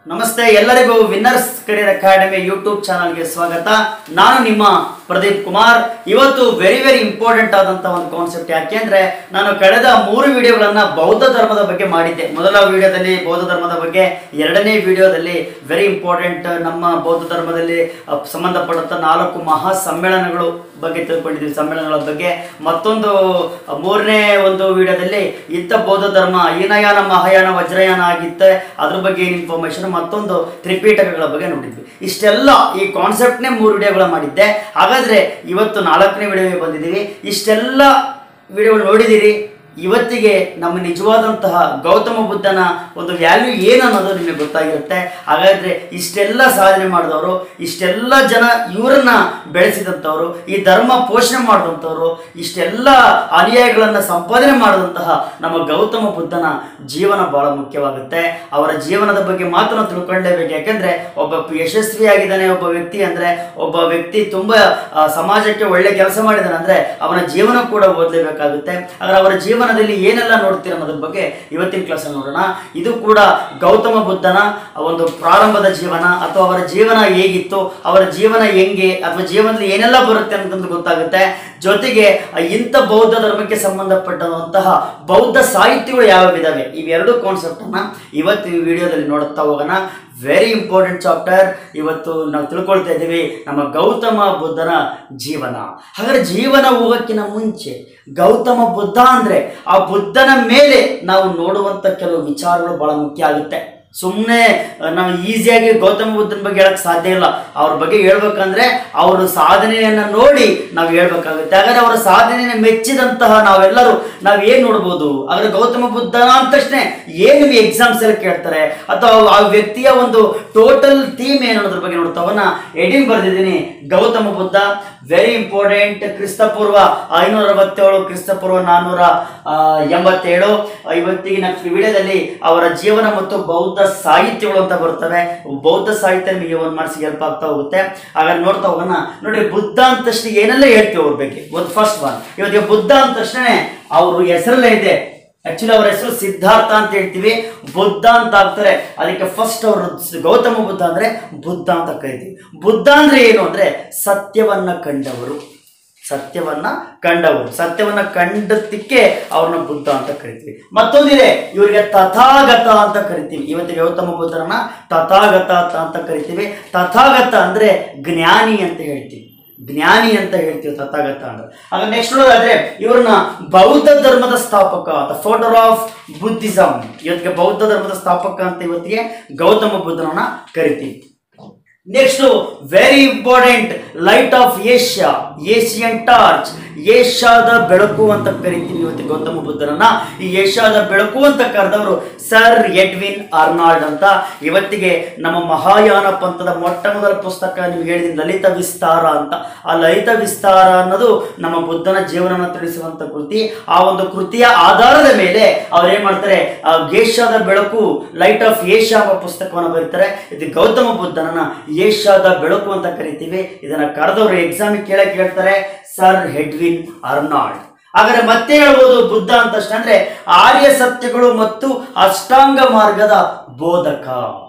ನಮಸ್ತೆ ಎಲ್ಲರಿಗೂ winners career academy YouTube ಚಾನಲ್ಗೆ ಸ್ವಾಗತ ನಾನು ನಿಮ್ಮ ಪ್ರದೀಪ್ ಕುಮಾರ್ ಇವತ್ತು ವೆರಿ ವೆರಿ ಇಂಪಾರ್ಟೆಂಟ್ ಆದಂತ ಒಂದು ಕಾನ್ಸೆಪ್ಟ್ ಯಾಕೆಂದ್ರೆ ನಾನು ಕಳೆದ ಮೂರು ವಿಡಿಯೋಗಳನ್ನ ಬೌದ್ಧ ಧರ್ಮದ ಬಗ್ಗೆ ಮಾಡಿದ್ದೆ ಮೊದಲ ವಿಡಿಯೋದಲ್ಲಿ ಬೌದ್ಧ ಧರ್ಮದ ಬಗ್ಗೆ ಎರಡನೇ ವಿಡಿಯೋದಲ್ಲಿ ವೆರಿ ಇಂಪಾರ್ಟೆಂಟ್ ನಮ್ಮ ಬೌದ್ಧ ಧರ್ಮದಲ್ಲಿ ಅಹ್, ಸಂಬಂಧಪಟ್ಟಂತ ನಾಲ್ಕು ಮಹಾ ಸಮ್ಮೇಳನಗಳು ಬಗ್ಗೆ ತಿಳ್ಕೊಂಡಿದ್ವಿ ಸಮ್ಮೇಳನಗಳ ಬಗ್ಗೆ ಮತ್ತೊಂದು ಅಹ್, ಮೂರನೇ ಒಂದು ವಿಡಿಯೋದಲ್ಲಿ ಇತ್ತ ಬೌದ್ಧ ಧರ್ಮ ಹೀನಯಾನ ಮಹಾಯಾನ ವಜ್ರಯಾನ ಆಗಿತ್ತೆ ಅದ್ರ ಬಗ್ಗೆ ಏನು ಇನ್ಫಾರ್ಮೇಶನ್ ಮತ್ತೊಂದು ತ್ರಿಪೀಠಕಗಳ ಬಗ್ಗೆ ನೋಡಿದ್ವಿ ಇಷ್ಟೆಲ್ಲ ಈ ಕಾನ್ಸೆಪ್ಟ್ನೇ ಮೂರು ವಿಡಿಯೋಗಳ ಮಾಡಿದ್ದೆ ಹಾಗಾದ್ರೆ ಇವತ್ತು ನಾಲ್ಕನೇ ವಿಡಿಯೋಗೆ ಬಂದಿದ್ದೀವಿ ಇಷ್ಟೆಲ್ಲ ವಿಡಿಯೋಗಳು ನೋಡಿದ್ದೀರಿ ಇವತ್ತಿಗೆ ನಮ್ಮ ನಿಜವಾದಂತಹ ಗೌತಮ ಬುದ್ಧನ ಒಂದು ವ್ಯಾಲ್ಯೂ ಏನು ಅನ್ನೋದು ನಿಮಗೆ ಗೊತ್ತಾಗಿರುತ್ತೆ ಹಾಗಾದ್ರೆ ಇಷ್ಟೆಲ್ಲ ಸಾಧನೆ ಮಾಡಿದವರು ಇಷ್ಟೆಲ್ಲ ಜನ ಇವರನ್ನ ಬೆಳೆಸಿದಂಥವ್ರು ಈ ಧರ್ಮ ಪೋಷಣೆ ಮಾಡಿದಂಥವ್ರು ಇಷ್ಟೆಲ್ಲ ಅನುಯಾಯಿಗಳನ್ನ ಸಂಪಾದನೆ ಮಾಡಿದಂತಹ ನಮ್ಮ ಗೌತಮ ಬುದ್ಧನ ಜೀವನ ಬಹಳ ಮುಖ್ಯವಾಗುತ್ತೆ ಅವರ ಜೀವನದ ಬಗ್ಗೆ ಮಾತ್ರ ನಾವು ತಿಳ್ಕೊಳ್ಳೇಬೇಕು ಯಾಕಂದ್ರೆ ಒಬ್ಬ ಯಶಸ್ವಿಯಾಗಿದ್ದಾನೆ ಒಬ್ಬ ವ್ಯಕ್ತಿ ಅಂದ್ರೆ ಒಬ್ಬ ವ್ಯಕ್ತಿ ತುಂಬಾ ಆ, ಸಮಾಜಕ್ಕೆ ಒಳ್ಳೆ ಕೆಲಸ ಮಾಡಿದಾನೆ ಅಂದ್ರೆ ಅವನ ಜೀವನ ಕೂಡ ಓದಲೇಬೇಕಾಗುತ್ತೆ ಆದರೆ ಅವರ ಜೀವನದಲ್ಲಿ ಏನೆಲ್ಲ ನೋಡ್ತೀರ ಅನ್ನೋದ್ರ ಬಗ್ಗೆ ಇವತ್ತಿನ ಕ್ಲಾಸ್ ನೋಡೋಣ ಇದು ಕೂಡ ಗೌತಮ ಬುದ್ಧನ ಒಂದು ಪ್ರಾರಂಭದ ಜೀವನ ಅಥವಾ ಅವರ ಜೀವನ ಹೇಗಿತ್ತು ಅವರ ಜೀವನ ಹೆಂಗೆ ಅಥವಾ ಜೀವನದಲ್ಲಿ ಏನೆಲ್ಲ ಬರುತ್ತೆ ಅನ್ನೋದೊಂದು ಗೊತ್ತಾಗುತ್ತೆ ಜೊತೆಗೆ ಆ ಇಂಥ ಬೌದ್ಧ ಧರ್ಮಕ್ಕೆ ಸಂಬಂಧಪಟ್ಟಂತಹ ಬೌದ್ಧ ಸಾಹಿತ್ಯಗಳು ಯಾವ್ಯಾವ ಇದಾವೆ ಇವೆರಡು ಕಾನ್ಸೆಪ್ಟ್ ಅನ್ನ ಇವತ್ತು ಈ ವಿಡಿಯೋದಲ್ಲಿ ನೋಡುತ್ತಾ ಹೋಗೋಣ ವೆರಿ ಇಂಪಾರ್ಟೆಂಟ್ ಚಾಪ್ಟರ್ ಇವತ್ತು ನಾವು ತಿಳ್ಕೊಳ್ತಾ ಇದ್ದೀವಿ ನಮ್ಮ ಗೌತಮ ಬುದ್ಧನ ಜೀವನ ಹಾಗಾದ್ರೆ ಜೀವನ ಹೋಗೋಕ್ಕಿಂತ ಮುಂಚೆ ಗೌತಮ ಬುದ್ಧ ಅಂದ್ರೆ ಆ ಬುದ್ಧನ ಮೇಲೆ ನಾವು ನೋಡುವಂತ ಕೆಲವು ವಿಚಾರಗಳು ಬಹಳ ಮುಖ್ಯ ಆಗುತ್ತೆ ಸುಮ್ಮನೆ ನಾವು ಈಸಿಯಾಗಿ ಗೌತಮ ಬುದ್ಧನ ಬಗ್ಗೆ ಹೇಳಕ್ ಸಾಧ್ಯ ಇಲ್ಲ ಅವ್ರ ಬಗ್ಗೆ ಹೇಳ್ಬೇಕಂದ್ರೆ ಅವ್ರ ಸಾಧನೆಯನ್ನ ನೋಡಿ ನಾವು ಹೇಳ್ಬೇಕಾಗುತ್ತೆ ಹಾಗಾದ್ರೆ ಅವರ ಸಾಧನೆಯನ್ನು ಮೆಚ್ಚಿದಂತಹ ನಾವೆಲ್ಲರೂ ನಾವ್ ಏನ್ ನೋಡ್ಬೋದು ಹಾಗಾದ್ರೆ ಗೌತಮ ಬುದ್ಧ ಅಂದ ತಕ್ಷಣ ಏನು ಎಕ್ಸಾಮ್ಸ್ ಎಲ್ಲ ಕೇಳ್ತಾರೆ ಅಥವಾ ಆ ವ್ಯಕ್ತಿಯ ಒಂದು ಟೋಟಲ್ ಥೀಮ್ ಏನು ಅನ್ನೋದ್ರ ಬಗ್ಗೆ ನೋಡ್ತಾವನ್ನ ಎಡಿಂಗ್ ಬರ್ದಿದ್ದೀನಿ ಗೌತಮ ಬುದ್ಧ ವೆರಿ ಇಂಪಾರ್ಟೆಂಟ್ ಕ್ರಿಸ್ತಪೂರ್ವ ಐನೂರ ಅರವತ್ತೇಳು ಕ್ರಿಸ್ತಪೂರ್ವ ನಾನ್ನೂರ ಆ, ಎಂಬತ್ತೇಳು ಇವತ್ತಿಗೆ ನೆಕ್ಸ್ಟ್ ವಿಡಿಯೋದಲ್ಲಿ ಅವರ ಜೀವನ ಮತ್ತು ಬೌದ್ಧ ಸಾಹಿತ್ಯಗಳು ಅಂತ ಬರ್ತವೆ ಬೌದ್ಧ ಸಾಹಿತ್ಯ ನಿಮಗೆ ಒಂದು ಮಾರ್ಕ್ಸ್ ಹೆಲ್ಪ್ ಆಗ್ತಾ ಹೋಗುತ್ತೆ ಹಾಗಾದ್ರೆ ನೋಡ್ತಾ ಹೋಗೋಣ ನೋಡಿ ಬುದ್ಧ ಅಂದ ತಕ್ಷಣ ಏನೆಲ್ಲ ಹೇಳ್ತೀವಿ ಅವ್ರ ಬಗ್ಗೆ ಒಂದು ಫಸ್ಟ್ ಒನ್ ಇವತ್ತಿಗೆ ಬುದ್ಧ ಅಂದ ತಕ್ಷಣ ಅವರು ಹೆಸರಲ್ಲೇ ಇದೆ ಆಕ್ಚುಲಿ ಅವ್ರ ಹೆಸರು ಸಿದ್ಧಾರ್ಥ ಅಂತ ಹೇಳ್ತೀವಿ ಬುದ್ಧ ಅಂತ ಆಗ್ತಾರೆ ಅದಕ್ಕೆ ಫಸ್ಟ್ ಅವರು ಗೌತಮ ಬುದ್ಧ ಅಂದ್ರೆ ಬುದ್ಧ ಅಂತ ಕರಿತೀವಿ ಬುದ್ಧ ಅಂದ್ರೆ ಏನು ಅಂದ್ರೆ ಸತ್ಯವನ್ನ ಕಂಡವರು ಸತ್ಯವನ್ನ ಕಂಡವರು ಸತ್ಯವನ್ನ ಕಂಡದ್ದಕ್ಕೆ ಅವ್ರನ್ನ ಬುದ್ಧ ಅಂತ ಕರಿತೀವಿ ಮತ್ತೊಂದಿದೆ ಇವರಿಗೆ ತಥಾಗತ ಅಂತ ಕರಿತೀವಿ ಇವತ್ತಿಗೆ ಗೌತಮ ಬುದ್ಧರನ್ನ ತಥಾಗತ ಅಂತ- ಅಂತ ಕರಿತೀವಿ ತಥಾಗತ ಅಂದ್ರೆ ಜ್ಞಾನಿ ಅಂತ ಹೇಳ್ತೀವಿ ಜ್ಞಾನಿ ಅಂತ ಹೇಳ್ತೀವಿ ತಥಾಗತ ಅಂದ್ರೆ ಆಗ ನೆಕ್ಸ್ಟ್ ನೋಡೋದಾದ್ರೆ ಇವ್ರನ್ನ ಬೌದ್ಧ ಧರ್ಮದ ಸ್ಥಾಪಕ ದ ಫೌಂಡರ್ ಆಫ್ ಬುದ್ಧಿಸಮ್ ಇವತ್ತಿಗೆ ಬೌದ್ಧ ಧರ್ಮದ ಸ್ಥಾಪಕ ಅಂತ ಇವತ್ತಿಗೆ ಗೌತಮ ಬುದ್ಧನನ್ನ ಕರಿತೀವಿ next very important light of Asia Asian torch ಏಷ್ಯಾದ ಬೆಳಕು ಅಂತ ಕರಿತೀವಿ ಇವತ್ತು ಗೌತಮ ಬುದ್ಧರನ್ನ ಈ ಏಷ್ಯಾದ ಬೆಳಕು ಅಂತ ಕರೆದವರು ಸರ್ ಎಡ್ವಿನ್ ಆರ್ನಾಲ್ಡ್ ಅಂತ ಇವತ್ತಿಗೆ ನಮ್ಮ ಮಹಾಯಾನ ಪಂಥದ ಮೊಟ್ಟ ಮೊದಲ ಪುಸ್ತಕ ನೀವು ಹೇಳಿದ ಲಲಿತ ವಿಸ್ತಾರ ಅಂತ ಆ ಲಲಿತ ವಿಸ್ತಾರ ಅನ್ನೋದು ನಮ್ಮ ಬುದ್ಧನ ಜೀವನನ ತಿಳಿಸುವಂತ ಕೃತಿ ಆ ಒಂದು ಕೃತಿಯ ಆಧಾರದ ಮೇಲೆ ಅವ್ರು ಏನ್ ಮಾಡ್ತಾರೆ ಆ ಏಷ್ಯಾದ ಬೆಳಕು ಲೈಟ್ ಆಫ್ ಏಷ್ಯಾ ಎಂಬ ಪುಸ್ತಕವನ್ನು ಬರೀತಾರೆ ಇದು ಗೌತಮ ಬುದ್ಧನನ್ನ ಏಷ್ಯಾದ ಬೆಳಕು ಅಂತ ಕರಿತೀವಿ ಇದನ್ನ ಕರೆದವರು ಎಕ್ಸಾಮಿಗೆ ಕೇಳಕ್ ಹೇಳ್ತಾರೆ ಸರ್ ಹೆಡ್ವಿನ್ ಅರ್ನಾಲ್ಡ್ ಹಾಗಾದ್ರೆ ಮತ್ತೆ ಹೇಳ್ಬೋದು ಬುದ್ಧ ಅಂತ ತಕ್ಷಣ ಅಂದ್ರೆ ಆರ್ಯ ಸತ್ಯಗಳು ಮತ್ತು ಅಷ್ಟಾಂಗ ಮಾರ್ಗದ ಬೋಧಕ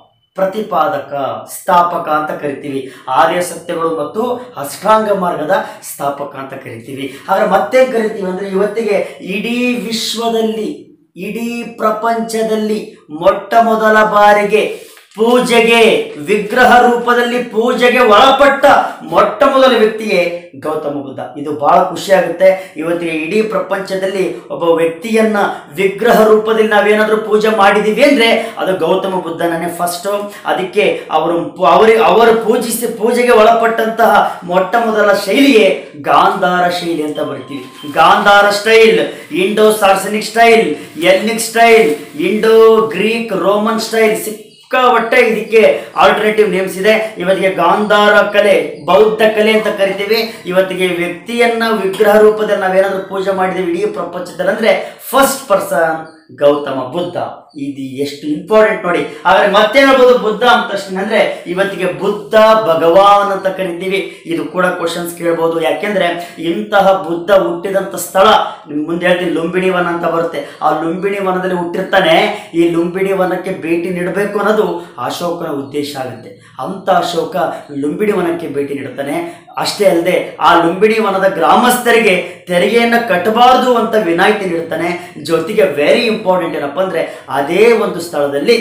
ಪ್ರತಿಪಾದಕ ಸ್ಥಾಪಕ ಅಂತ ಕರಿತೀವಿ ಆರ್ಯ ಸತ್ಯಗಳು ಮತ್ತು ಅಷ್ಟಾಂಗ ಮಾರ್ಗದ ಸ್ಥಾಪಕ ಅಂತ ಕರಿತೀವಿ ಹಾಗಾದ್ರೆ ಮತ್ತೆ ಕರಿತೀವಿ ಅಂದ್ರೆ ಇವತ್ತಿಗೆ ಇಡೀ ವಿಶ್ವದಲ್ಲಿ ಇಡೀ ಪ್ರಪಂಚದಲ್ಲಿ ಮೊಟ್ಟ ಮೊದಲ ಬಾರಿಗೆ ಪೂಜೆಗೆ ವಿಗ್ರಹ ರೂಪದಲ್ಲಿ ಪೂಜೆಗೆ ಒಳಪಟ್ಟ ಮೊಟ್ಟ ಮೊದಲ ವ್ಯಕ್ತಿಯೇ ಗೌತಮ ಬುದ್ಧ ಇದು ಬಹಳ ಖುಷಿ ಆಗುತ್ತೆ ಇವತ್ತಿಗೆ ಇಡೀ ಪ್ರಪಂಚದಲ್ಲಿ ಒಬ್ಬ ವ್ಯಕ್ತಿಯನ್ನ ವಿಗ್ರಹ ರೂಪದಲ್ಲಿ ನಾವೇನಾದ್ರೂ ಪೂಜೆ ಮಾಡಿದೀವಿ ಅಂದ್ರೆ ಅದು ಗೌತಮ ಬುದ್ಧನೇ ಫಸ್ಟ್ ಅದಕ್ಕೆ ಅವರು ಅವರಿಗೆ ಅವರು ಪೂಜಿಸಿ ಪೂಜೆಗೆ ಒಳಪಟ್ಟಂತಹ ಮೊಟ್ಟ ಮೊದಲ ಶೈಲಿಯೇ ಗಾಂಧಾರ ಶೈಲಿ ಅಂತ ಬರ್ತೀವಿ Gandhara style Indo Saracenic style Hellenic style Indo Greek Roman style ಸಿಕ್ಕಾಪಟ್ಟೆ ಇದಕ್ಕೆ ಆಲ್ಟರ್ನೇಟಿವ್ ನೇಮ್ಸ್ ಇದೆ ಇವತ್ತಿಗೆ ಗಾಂಧಾರ ಕಲೆ ಬೌದ್ಧ ಕಲೆ ಅಂತ ಕರಿತೀವಿ ಇವತ್ತಿಗೆ ವ್ಯಕ್ತಿಯನ್ನ ವಿಗ್ರಹ ರೂಪದಲ್ಲಿ ನಾವೇನಾದ್ರೂ ಪೂಜೆ ಮಾಡಿದೀವಿ ಇಡೀ ಪ್ರಪಂಚದಲ್ಲಿ ಅಂದ್ರೆ ಫಸ್ಟ್ ಪರ್ಸನ್ ಗೌತಮ ಬುದ್ಧ ಇದು ಎಷ್ಟು ಇಂಪಾರ್ಟೆಂಟ್ ನೋಡಿ ಹಾಗಾದ್ರೆ ಮತ್ತೆ ಹೇಳ್ಬೋದು ಬುದ್ಧ ಅಂತ ತಕ್ಷಣ ಅಂದ್ರೆ ಇವತ್ತಿಗೆ ಬುದ್ಧ ಭಗವಾನ್ ಅಂತ ಕರಿತೀವಿ ಇದು ಕೂಡ ಕ್ವಶನ್ಸ್ ಕೇಳ್ಬೋದು ಯಾಕೆಂದ್ರೆ ಇಂತಹ ಬುದ್ಧ ಹುಟ್ಟಿದಂತ ಸ್ಥಳ ನಿಮ್ ಮುಂದೆ ಹೇಳ್ತೀನಿ ಲುಂಬಿಣಿ ವನ ಅಂತ ಬರುತ್ತೆ ಆ ಲುಂಬಿಣಿ ವನದಲ್ಲಿ ಹುಟ್ಟಿರ್ತಾನೆ ಈ ಲುಂಬಿಣಿ ವನಕ್ಕೆ ಭೇಟಿ ನೀಡಬೇಕು ಅನ್ನೋದು ಅಶೋಕನ ಉದ್ದೇಶ ಆಗುತ್ತೆ ಅಂತ ಅಶೋಕ ಲುಂಬಿಣಿ ವನಕ್ಕೆ ಭೇಟಿ ನೀಡುತ್ತಾನೆ ಅಷ್ಟೇ ಅಲ್ಲದೆ ಆ ಲುಂಬಿಣಿ ವನದ ಗ್ರಾಮಸ್ಥರಿಗೆ ತೆರಿಗೆಯನ್ನು ಕಟ್ಟಬಾರದು ಅಂತ ವಿನಾಯಿತಿ ನೀಡುತ್ತಾನೆ ಜೊತೆಗೆ ವೆರಿ ಇಂಪಾರ್ಟೆಂಟ್ ಏನಪ್ಪ ಅಂದ್ರೆ ಅದೇ ಒಂದು ಸ್ಥಳದಲ್ಲಿ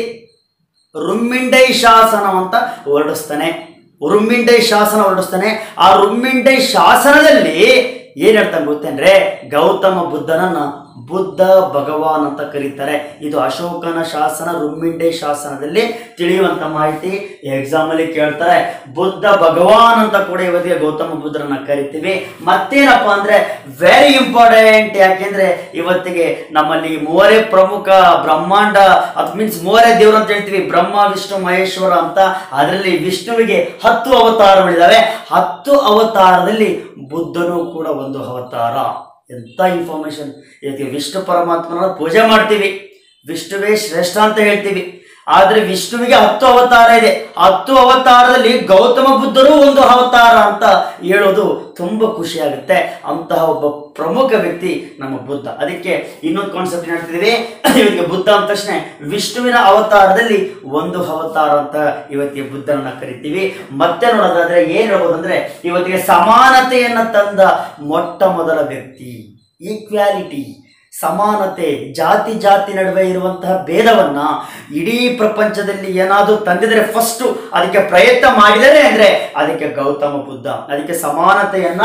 ರುಮ್ಮಿಂಡೈ ಶಾಸನ ಅಂತ ಹೊರಡಿಸ್ತಾನೆ ರುಮ್ಮಿಂಡೈ ಶಾಸನ ಹೊರಡಿಸ್ತಾನೆ ಆ ರುಮ್ಮಿಂಡೈ ಶಾಸನದಲ್ಲಿ ಏನ್ ಹೇಳ್ತಾನೆ ಗೊತ್ತೇನ್ರೆ ಗೌತಮ ಬುದ್ಧನನ್ನ ಬುದ್ಧ ಭಗವಾನ್ ಅಂತ ಕರೀತಾರೆ ಇದು ಅಶೋಕನ ಶಾಸನ ರುಮ್ಮಿಂಡೆ ಶಾಸನದಲ್ಲಿ ತಿಳಿಯುವಂತ ಮಾಹಿತಿ ಎಕ್ಸಾಮ್ ಅಲ್ಲಿ ಕೇಳ್ತಾರೆ ಬುದ್ಧ ಭಗವಾನ್ ಅಂತ ಕೂಡ ಇವತ್ತಿಗೆ ಗೌತಮ ಬುದ್ಧರನ್ನ ಕರಿತೀವಿ ಮತ್ತೇನಪ್ಪ ಅಂದ್ರೆ ವೆರಿ ಇಂಪಾರ್ಟೆಂಟ್ ಯಾಕೆಂದ್ರೆ ಇವತ್ತಿಗೆ ನಮ್ಮಲ್ಲಿ ಮೂವರೇ ಪ್ರಮುಖ ಬ್ರಹ್ಮಾಂಡ ಅದು ಮೀನ್ಸ್ ಮೂವರೇ ದೇವರು ಅಂತ ಹೇಳ್ತೀವಿ ಬ್ರಹ್ಮ ವಿಷ್ಣು ಮಹೇಶ್ವರ ಅಂತ ಅದರಲ್ಲಿ ವಿಷ್ಣುವಿಗೆ ಹತ್ತು ಅವತಾರಗಳಿದಾವೆ ಹತ್ತು ಅವತಾರದಲ್ಲಿ ಬುದ್ಧನು ಕೂಡ ಒಂದು ಅವತಾರ ಎಂತ ಇನ್ಫಾರ್ಮೇಶನ್ ಇವತ್ತಿಗೆ ವಿಷ್ಣು ಪರಮಾತ್ಮನ ಪೂಜೆ ಮಾಡ್ತೀವಿ ವಿಷ್ಣುವೇ ಶ್ರೇಷ್ಠ ಅಂತ ಹೇಳ್ತೀವಿ ಆದ್ರೆ ವಿಷ್ಣುವಿಗೆ ಹತ್ತು ಅವತಾರ ಇದೆ ಹತ್ತು ಅವತಾರದಲ್ಲಿ ಗೌತಮ ಬುದ್ಧರು ಒಂದು ಅವತಾರ ಅಂತ ಹೇಳೋದು ತುಂಬಾ ಖುಷಿ ಆಗುತ್ತೆ ಅಂತಹ ಒಬ್ಬ ಪ್ರಮುಖ ವ್ಯಕ್ತಿ ನಮ್ಮ ಬುದ್ಧ ಅದಕ್ಕೆ ಇನ್ನೊಂದು ಕಾನ್ಸೆಪ್ಟ್ ಹೇಳ್ತಿದೀವಿ ಇವತ್ತಿಗೆ ಬುದ್ಧ ಅಂದ ತಕ್ಷಣ ವಿಷ್ಣುವಿನ ಅವತಾರದಲ್ಲಿ ಒಂದು ಅವತಾರ ಅಂತ ಇವತ್ತಿಗೆ ಬುದ್ಧನನ್ನ ಕರಿತೀವಿ ಮತ್ತೆ ನೋಡೋದಾದ್ರೆ ಏನ್ ಹೇಳ್ಬೋದು ಅಂದ್ರೆ ಇವತ್ತಿಗೆ ಸಮಾನತೆಯನ್ನ ತಂದ ಮೊಟ್ಟ ಮೊದಲ ವ್ಯಕ್ತಿ ಈಕ್ವಾಲಿಟಿ ಸಮಾನತೆ ಜಾತಿ ಜಾತಿ ನಡುವೆ ಇರುವಂತಹ ಭೇದವನ್ನ ಇಡೀ ಪ್ರಪಂಚದಲ್ಲಿ ಏನಾದರೂ ತಂದಿದರೆ ಫಸ್ಟ್ ಅದಕ್ಕೆ ಪ್ರಯತ್ನ ಮಾಡಿದರೆ ಅಂದ್ರೆ ಅದಕ್ಕೆ ಗೌತಮ ಬುದ್ಧ ಅದಕ್ಕೆ ಸಮಾನತೆಯನ್ನ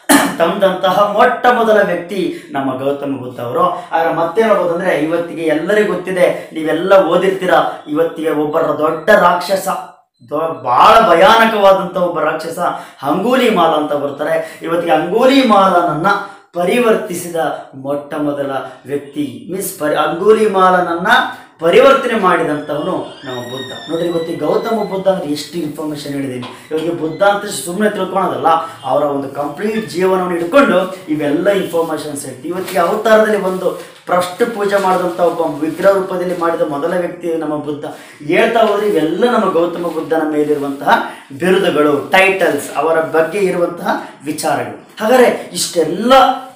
ತಂದಂತಹ ಮೊಟ್ಟ ಮೊದಲ ವ್ಯಕ್ತಿ ನಮ್ಮ ಗೌತಮ ಬುದ್ಧ ಅವರು ಆದ್ರೆ ಮತ್ತೆ ಹೇಳ್ಬೋದಂದ್ರೆ ಇವತ್ತಿಗೆ ಎಲ್ಲರಿಗೂ ಗೊತ್ತಿದೆ ನೀವೆಲ್ಲ ಓದಿರ್ತೀರ ಇವತ್ತಿಗೆ ಒಬ್ಬರ ದೊಡ್ಡ ರಾಕ್ಷಸ ದೊ- ಬಹಳ ಭಯಾನಕವಾದಂತ ಒಬ್ಬ ರಾಕ್ಷಸ ಅಂಗೂಲಿ ಮಾಲ ಅಂತ ಬರ್ತಾರೆ ಇವತ್ತಿಗೆ ಅಂಗೂಲಿ ಮಾಲನನ್ನ ಪರಿವರ್ತಿಸಿದ ಮೊಟ್ಟ ಮೊದಲ ವ್ಯಕ್ತಿ ಮೀನ್ಸ್ ಪರಿ ಅಂಗೂಲಿ ಮಾಲನನ್ನ ಪರಿವರ್ತನೆ ಮಾಡಿದಂಥವನು ನಮ್ಮ ಬುದ್ಧ ನೋಡ್ರಿ ಇವತ್ತು ಈ ಗೌತಮ ಬುದ್ಧ ಅಂದ್ರೆ ಎಷ್ಟು ಇನ್ಫಾರ್ಮೇಶನ್ ಹೇಳಿದ್ದೀನಿ ಇವಾಗ ಈ ಬುದ್ಧ ಅಂತ ಸುಮ್ಮನೆ ತಿಳ್ಕೊಳೋದಲ್ಲ ಅವರ ಒಂದು ಕಂಪ್ಲೀಟ್ ಜೀವನವನ್ನು ಹಿಡ್ಕೊಂಡು ಇವೆಲ್ಲ ಇನ್ಫಾರ್ಮೇಶನ್ಸ್ ಹೇಳ್ತೀವಿ ಇವತ್ತಿಗೆ ಅವತಾರದಲ್ಲಿ ಒಂದು ಪ್ರಶ್ನೆ ಪೂಜೆ ಮಾಡಿದಂಥ ಒಬ್ಬ ವಿಗ್ರಹ ರೂಪದಲ್ಲಿ ಮಾಡಿದ ಮೊದಲ ವ್ಯಕ್ತಿ ನಮ್ಮ ಬುದ್ಧ ಹೇಳ್ತಾ ಹೋದ್ರೆ ಇವೆಲ್ಲ ನಮ್ಮ ಗೌತಮ ಬುದ್ಧನ ಮೇಲಿರುವಂತಹ ಬಿರುದುಗಳು ಟೈಟಲ್ಸ್ ಅವರ ಬಗ್ಗೆ ಇರುವಂತಹ ವಿಚಾರಗಳು ಹಾಗಾದ್ರೆ ಇಷ್ಟೆಲ್ಲ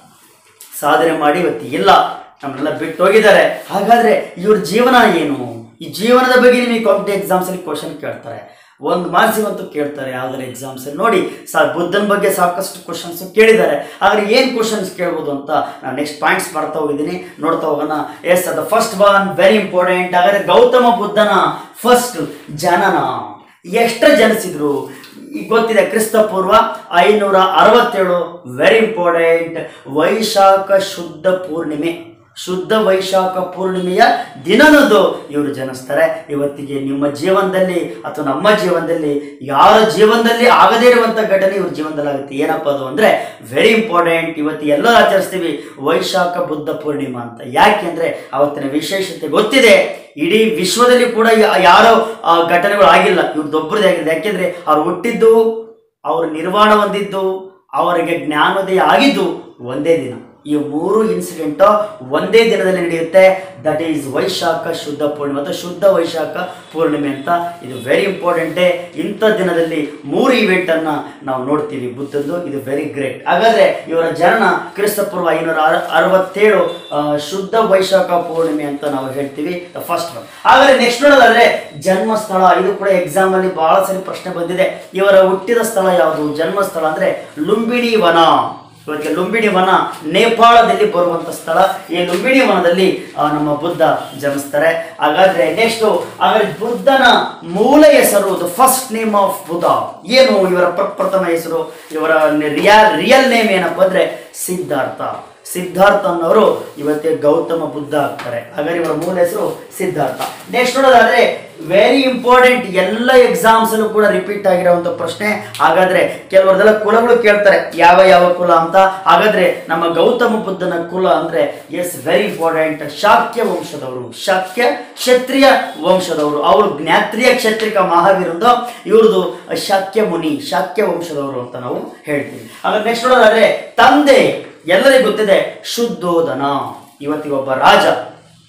ಸಾಧನೆ ಮಾಡಿ ಇವತ್ತು ಇಲ್ಲ ನಮ್ಮನ್ನೆಲ್ಲ ಬಿಟ್ಟು ಹೋಗಿದ್ದಾರೆ ಹಾಗಾದ್ರೆ ಇವ್ರ ಜೀವನ ಏನು ಈ ಜೀವನದ ಬಗ್ಗೆ ನಿಮಗೆ ಕಾಂಪಿಟೇಟಿವ್ ಎಕ್ಸಾಮ್ಸ್ ಅಲ್ಲಿ ಕ್ವಶನ್ ಕೇಳ್ತಾರೆ ಒಂದು ಮಾರ್ಕ್ಸಿಗಂತೂ ಕೇಳ್ತಾರೆ ಯಾವ್ದಾರ ಎಕ್ಸಾಮ್ಸ್ ಅಲ್ಲಿ ನೋಡಿ ಸಾ ಬುದ್ಧನ ಬಗ್ಗೆ ಸಾಕಷ್ಟು ಕ್ವಶನ್ಸ್ ಕೇಳಿದ್ದಾರೆ ಆದ್ರೆ ಏನ್ ಕ್ವಶನ್ಸ್ ಕೇಳ್ಬೋದು ಅಂತ ನಾನು ನೆಕ್ಸ್ಟ್ ಪಾಯಿಂಟ್ಸ್ ಮಾಡ್ತಾ ಹೋಗಿದ್ದೀನಿ ನೋಡ್ತಾ ಹೋಗೋಣ ಎಸ್ ಅದು ಫಸ್ಟ್ ಒನ್ ವೆರಿ ಇಂಪಾರ್ಟೆಂಟ್ ಹಾಗಾದ್ರೆ ಗೌತಮ ಬುದ್ಧನ ಫಸ್ಟ್ ಜನನ ಎಷ್ಟು ಜನಿಸಿದ್ರು ಈಗ ಗೊತ್ತಿದೆ ಕ್ರಿಸ್ತ ಪೂರ್ವ ಐನೂರ ಅರವತ್ತೇಳು ವೆರಿ ಇಂಪಾರ್ಟೆಂಟ್ ವೈಶಾಖ ಶುದ್ಧ ಪೂರ್ಣಿಮೆ ಶುದ್ಧ ವೈಶಾಖ ಪೂರ್ಣಿಮೆಯ ದಿನದಂದು ಇವರು ಜನಿಸ್ತಾರೆ ಇವತ್ತಿಗೆ ನಿಮ್ಮ ಜೀವನದಲ್ಲಿ ಅಥವಾ ನಮ್ಮ ಜೀವನದಲ್ಲಿ ಯಾರ ಜೀವನದಲ್ಲಿ ಆಗದೇ ಇರುವಂತ ಘಟನೆ ಇವ್ರ ಜೀವನದಲ್ಲಿ ಆಗುತ್ತೆ ಏನಪ್ಪ ಅದು ಅಂದ್ರೆ ವೆರಿ ಇಂಪಾರ್ಟೆಂಟ್ ಇವತ್ತು ಎಲ್ಲರೂ ಆಚರಿಸ್ತೀವಿ ವೈಶಾಖ ಬುದ್ಧ ಪೂರ್ಣಿಮಾ ಅಂತ ಯಾಕೆಂದ್ರೆ ಅವತ್ತಿನ ವಿಶೇಷತೆ ಗೊತ್ತಿದೆ ಇಡೀ ವಿಶ್ವದಲ್ಲಿ ಕೂಡ ಯಾ- ಯಾರೋ ಆ, ಘಟನೆಗಳು ಆಗಿಲ್ಲ ಇವ್ರದ್ದೊಬ್ಬರದೇ ಆಗಿದೆ ಯಾಕೆಂದ್ರೆ ಅವ್ರು ಹುಟ್ಟಿದ್ದು ಅವರು ನಿರ್ವಾಣ ಹೊಂದಿದ್ದು ಅವರಿಗೆ ಜ್ಞಾನೋದಯ ಆಗಿದ್ದು ಒಂದೇ ದಿನ ಈ ಮೂರು ಇನ್ಸಿಡೆಂಟ್ ಒಂದೇ ದಿನದಲ್ಲಿ ನಡೆಯುತ್ತೆ ದಟ್ ಈಸ್ ವೈಶಾಖ ಶುದ್ಧ ಪೂರ್ಣಿಮೆ ಅಥವಾ ಶುದ್ಧ ವೈಶಾಖ ಪೂರ್ಣಿಮೆ ಅಂತ ಇದು ವೆರಿ ಇಂಪಾರ್ಟೆಂಟೇ ಇಂಥ ದಿನದಲ್ಲಿ ಮೂರು ಇವೆಂಟ್ ಅನ್ನ ನಾವು ನೋಡ್ತೀವಿ ಬುದ್ಧದ್ದು ಇದು ವೆರಿ ಗ್ರೇಟ್ ಹಾಗಾದ್ರೆ ಇವರ ಜನನ ಕ್ರಿಸ್ತಪೂರ್ವ ಐನೂರ ಅರ- ಅರವತ್ತೇಳು ಆ, ಶುದ್ಧ ವೈಶಾಖ ಪೂರ್ಣಿಮೆ ಅಂತ ನಾವು ಹೇಳ್ತೀವಿ ಫಸ್ಟ್ ಒನ್ ಹಾಗಾದ್ರೆ ನೆಕ್ಸ್ಟ್ ನೋಡೋದಾದ್ರೆ ಜನ್ಮಸ್ಥಳ ಇದು ಕೂಡ ಎಕ್ಸಾಮ್ ಅಲ್ಲಿ ಬಹಳ ಸರಿ ಪ್ರಶ್ನೆ ಬಂದಿದೆ ಇವರ ಹುಟ್ಟಿದ ಸ್ಥಳ ಯಾವುದು ಜನ್ಮಸ್ಥಳ ಅಂದ್ರೆ ಲುಂಬಿನಿ ವನ ಇವತ್ತಿಗೆ ಲುಂಬಿನಿ ವನ ನೇಪಾಳದಲ್ಲಿ ಬರುವಂತ ಸ್ಥಳ ಈ ಲುಂಬಿನಿ ವನದಲ್ಲಿ ಆ, ನಮ್ಮ ಬುದ್ಧ ಜನಿಸ್ತಾರೆ ಹಾಗಾದ್ರೆ ನೆಕ್ಸ್ಟ್ ಹಾಗಾದ್ರೆ ಬುದ್ಧನ ಮೂಲ ಹೆಸರು the first name of Buddha ಏನು ಇವರ ಪ್ರಪ್ರಥಮ ಹೆಸರು ಇವರ ರಿಯಲ್ ರಿಯಲ್ ನೇಮ್ ಏನಪ್ಪ ಅಂದ್ರೆ ಸಿದ್ಧಾರ್ಥ ಸಿದ್ಧಾರ್ಥ ಅನ್ನೋರು ಇವತ್ತಿಗೆ ಗೌತಮ ಬುದ್ಧ ಆಗ್ತಾರೆ ಹಾಗಾದ್ರೆ ಇವರ ಮೂಲ ಹೆಸರು ಸಿದ್ಧಾರ್ಥ ನೆಕ್ಸ್ಟ್ ನೋಡೋದಾದ್ರೆ ವೆರಿ ಇಂಪಾರ್ಟೆಂಟ್ ಎಲ್ಲ ಎಕ್ಸಾಮ್ಸ್ ಅಲ್ಲೂ ಕೂಡ ರಿಪೀಟ್ ಆಗಿರುವಂತ ಪ್ರಶ್ನೆ ಹಾಗಾದ್ರೆ ಕೆಲವರದೆಲ್ಲ ಕುಲಗಳು ಕೇಳ್ತಾರೆ ಯಾವ ಯಾವ ಕುಲ ಅಂತ ಹಾಗಾದ್ರೆ ನಮ್ಮ ಗೌತಮ ಬುದ್ಧನ ಕುಲ ಅಂದ್ರೆ ಎಸ್ ವೆರಿ ಇಂಪಾರ್ಟೆಂಟ್ ಶಾಕ್ಯ ವಂಶದವರು ಶಾಕ್ಯ ಕ್ಷತ್ರಿಯ ವಂಶದವರು ಅವರು ಜ್ಞಾತ್ರಿಯ ಕ್ಷತ್ರಿಕ ಮಹಾವೀರಂದು ಇವ್ರದ್ದು ಶಾಕ್ಯ ಮುನಿ ಶಾಕ್ಯ ವಂಶದವರು ಅಂತ ನಾವು ಹೇಳ್ತೀವಿ ಹಾಗಾದ್ರೆ ನೆಕ್ಸ್ಟ್ ನೋಡೋದಾದ್ರೆ ತಂದೆ ಎಲ್ಲರಿಗೂ ಗೊತ್ತಿದೆ ಶುದ್ಧೋಧನ ಇವತ್ತಿಗೆ ಒಬ್ಬ ರಾಜ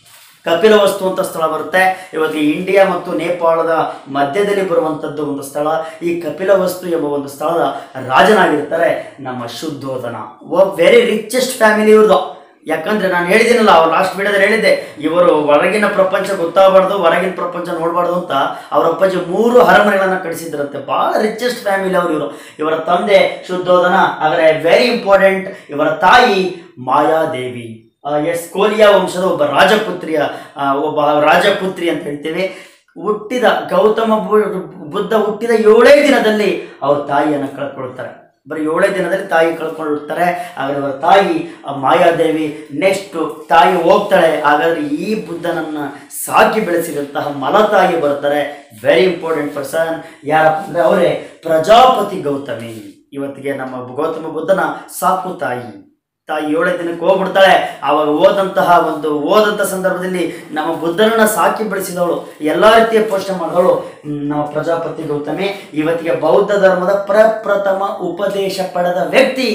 ಕಪಿಲವಸ್ತು ಅಂತ ಸ್ಥಳ ಬರುತ್ತೆ ಇವತ್ತು ಇಂಡಿಯಾ ಮತ್ತು ನೇಪಾಳದ ಮಧ್ಯದಲ್ಲಿ ಬರುವಂಥದ್ದು ಒಂದು ಸ್ಥಳ ಈ ಕಪಿಲವಸ್ತು ಎಂಬ ಒಂದು ಸ್ಥಳದ ರಾಜನಾಗಿರ್ತಾರೆ ನಮ್ಮ ಶುದ್ಧೋಧನ ಒ ವೆರಿ ರಿಚೆಸ್ಟ್ ಫ್ಯಾಮಿಲಿ ಇವ್ರದ್ದು ಯಾಕಂದ್ರೆ ನಾನು ಹೇಳಿದ್ದೀನಲ್ಲ ಅವ್ರು ಲಾಸ್ಟ್ ವಿಡಿಯೋದಲ್ಲಿ ಹೇಳಿದ್ದೆ ಇವರು ಹೊರಗಿನ ಪ್ರಪಂಚ ಗೊತ್ತಾಗಬಾರ್ದು ಹೊರಗಿನ ಪ್ರಪಂಚ ನೋಡಬಾರ್ದು ಅಂತ ಅವರ ಅಪ್ಪಾಜಿ ಮೂರು ಅರಮನೆಗಳನ್ನ ಕಟ್ಟಿಸಿದ್ರಂತೆ ಬಹಳ ರಿಚೆಸ್ಟ್ ಫ್ಯಾಮಿಲಿ ಅವರು ಇವರು ಇವರ ತಂದೆ ಶುದ್ಧೋಧನ ಆದರೆ ವೆರಿ ಇಂಪಾರ್ಟೆಂಟ್ ಇವರ ತಾಯಿ ಮಾಯಾದೇವಿ ಎಸ್ ಕೋಲಿಯಾ ವಂಶದ ಒಬ್ಬ ರಾಜಪುತ್ರಿಯ ಆ, ಒಬ್ಬ ರಾಜಪುತ್ರಿ ಅಂತ ಹೇಳ್ತೀವಿ ಹುಟ್ಟಿದ ಗೌತಮ ಬು- ಬುದ್ಧ ಹುಟ್ಟಿದ ಏಳೇ ದಿನದಲ್ಲಿ ಅವ್ರ ತಾಯಿಯನ್ನು ಕಳ್ಕೊಳ್ತಾರೆ ಬರೀ ಏಳೇ ದಿನದಲ್ಲಿ ತಾಯಿ ಕಳ್ಕೊಂಡಿರ್ತಾರೆ ಹಾಗಾದ್ರೆ ಅವರ ತಾಯಿ ಆ ಮಾಯಾದೇವಿ ನೆಕ್ಸ್ಟ್ ತಾಯಿ ಹೋಗ್ತಾಳೆ ಹಾಗಾದ್ರೆ ಈ ಬುದ್ಧನನ್ನ ಸಾಕಿ ಬೆಳೆಸಿದಂತಹ ಮಲತಾಯಿ ಬರ್ತಾರೆ ವೆರಿ ಇಂಪಾರ್ಟೆಂಟ್ ಪರ್ಸನ್ ಯಾರಪ್ಪ ಅಂದ್ರೆ ಅವರೇ ಪ್ರಜಾಪತಿ ಗೌತಮಿ ಇವತ್ತಿಗೆ ನಮ್ಮ ಗೌತಮ ಬುದ್ಧನ ಸಾಕು ತಾಯಿ ತಾಯಿ ಏಳೇ ದಿನಕ್ಕೆ ಹೋಗ್ಬಿಡ್ತಾಳೆ ಆವಾಗ ಓದಂತಹ ಒಂದು ಓದಂತ ಸಂದರ್ಭದಲ್ಲಿ ನಮ್ಮ ಬುದ್ಧನನ್ನ ಸಾಕಿ ಬೆಳೆಸಿದವಳು ಎಲ್ಲಾ ರೀತಿಯ ಪೋಷಣೆ ಮಾಡಿದವಳು ಹ್ಮ್, ನಮ್ಮ ಪ್ರಜಾಪತಿ ಗೌತಮಿ ಇವತ್ತಿಗೆ ಬೌದ್ಧ ಧರ್ಮದ ಪ್ರಪ್ರಥಮ ಉಪದೇಶ ಪಡೆದ ವ್ಯಕ್ತಿ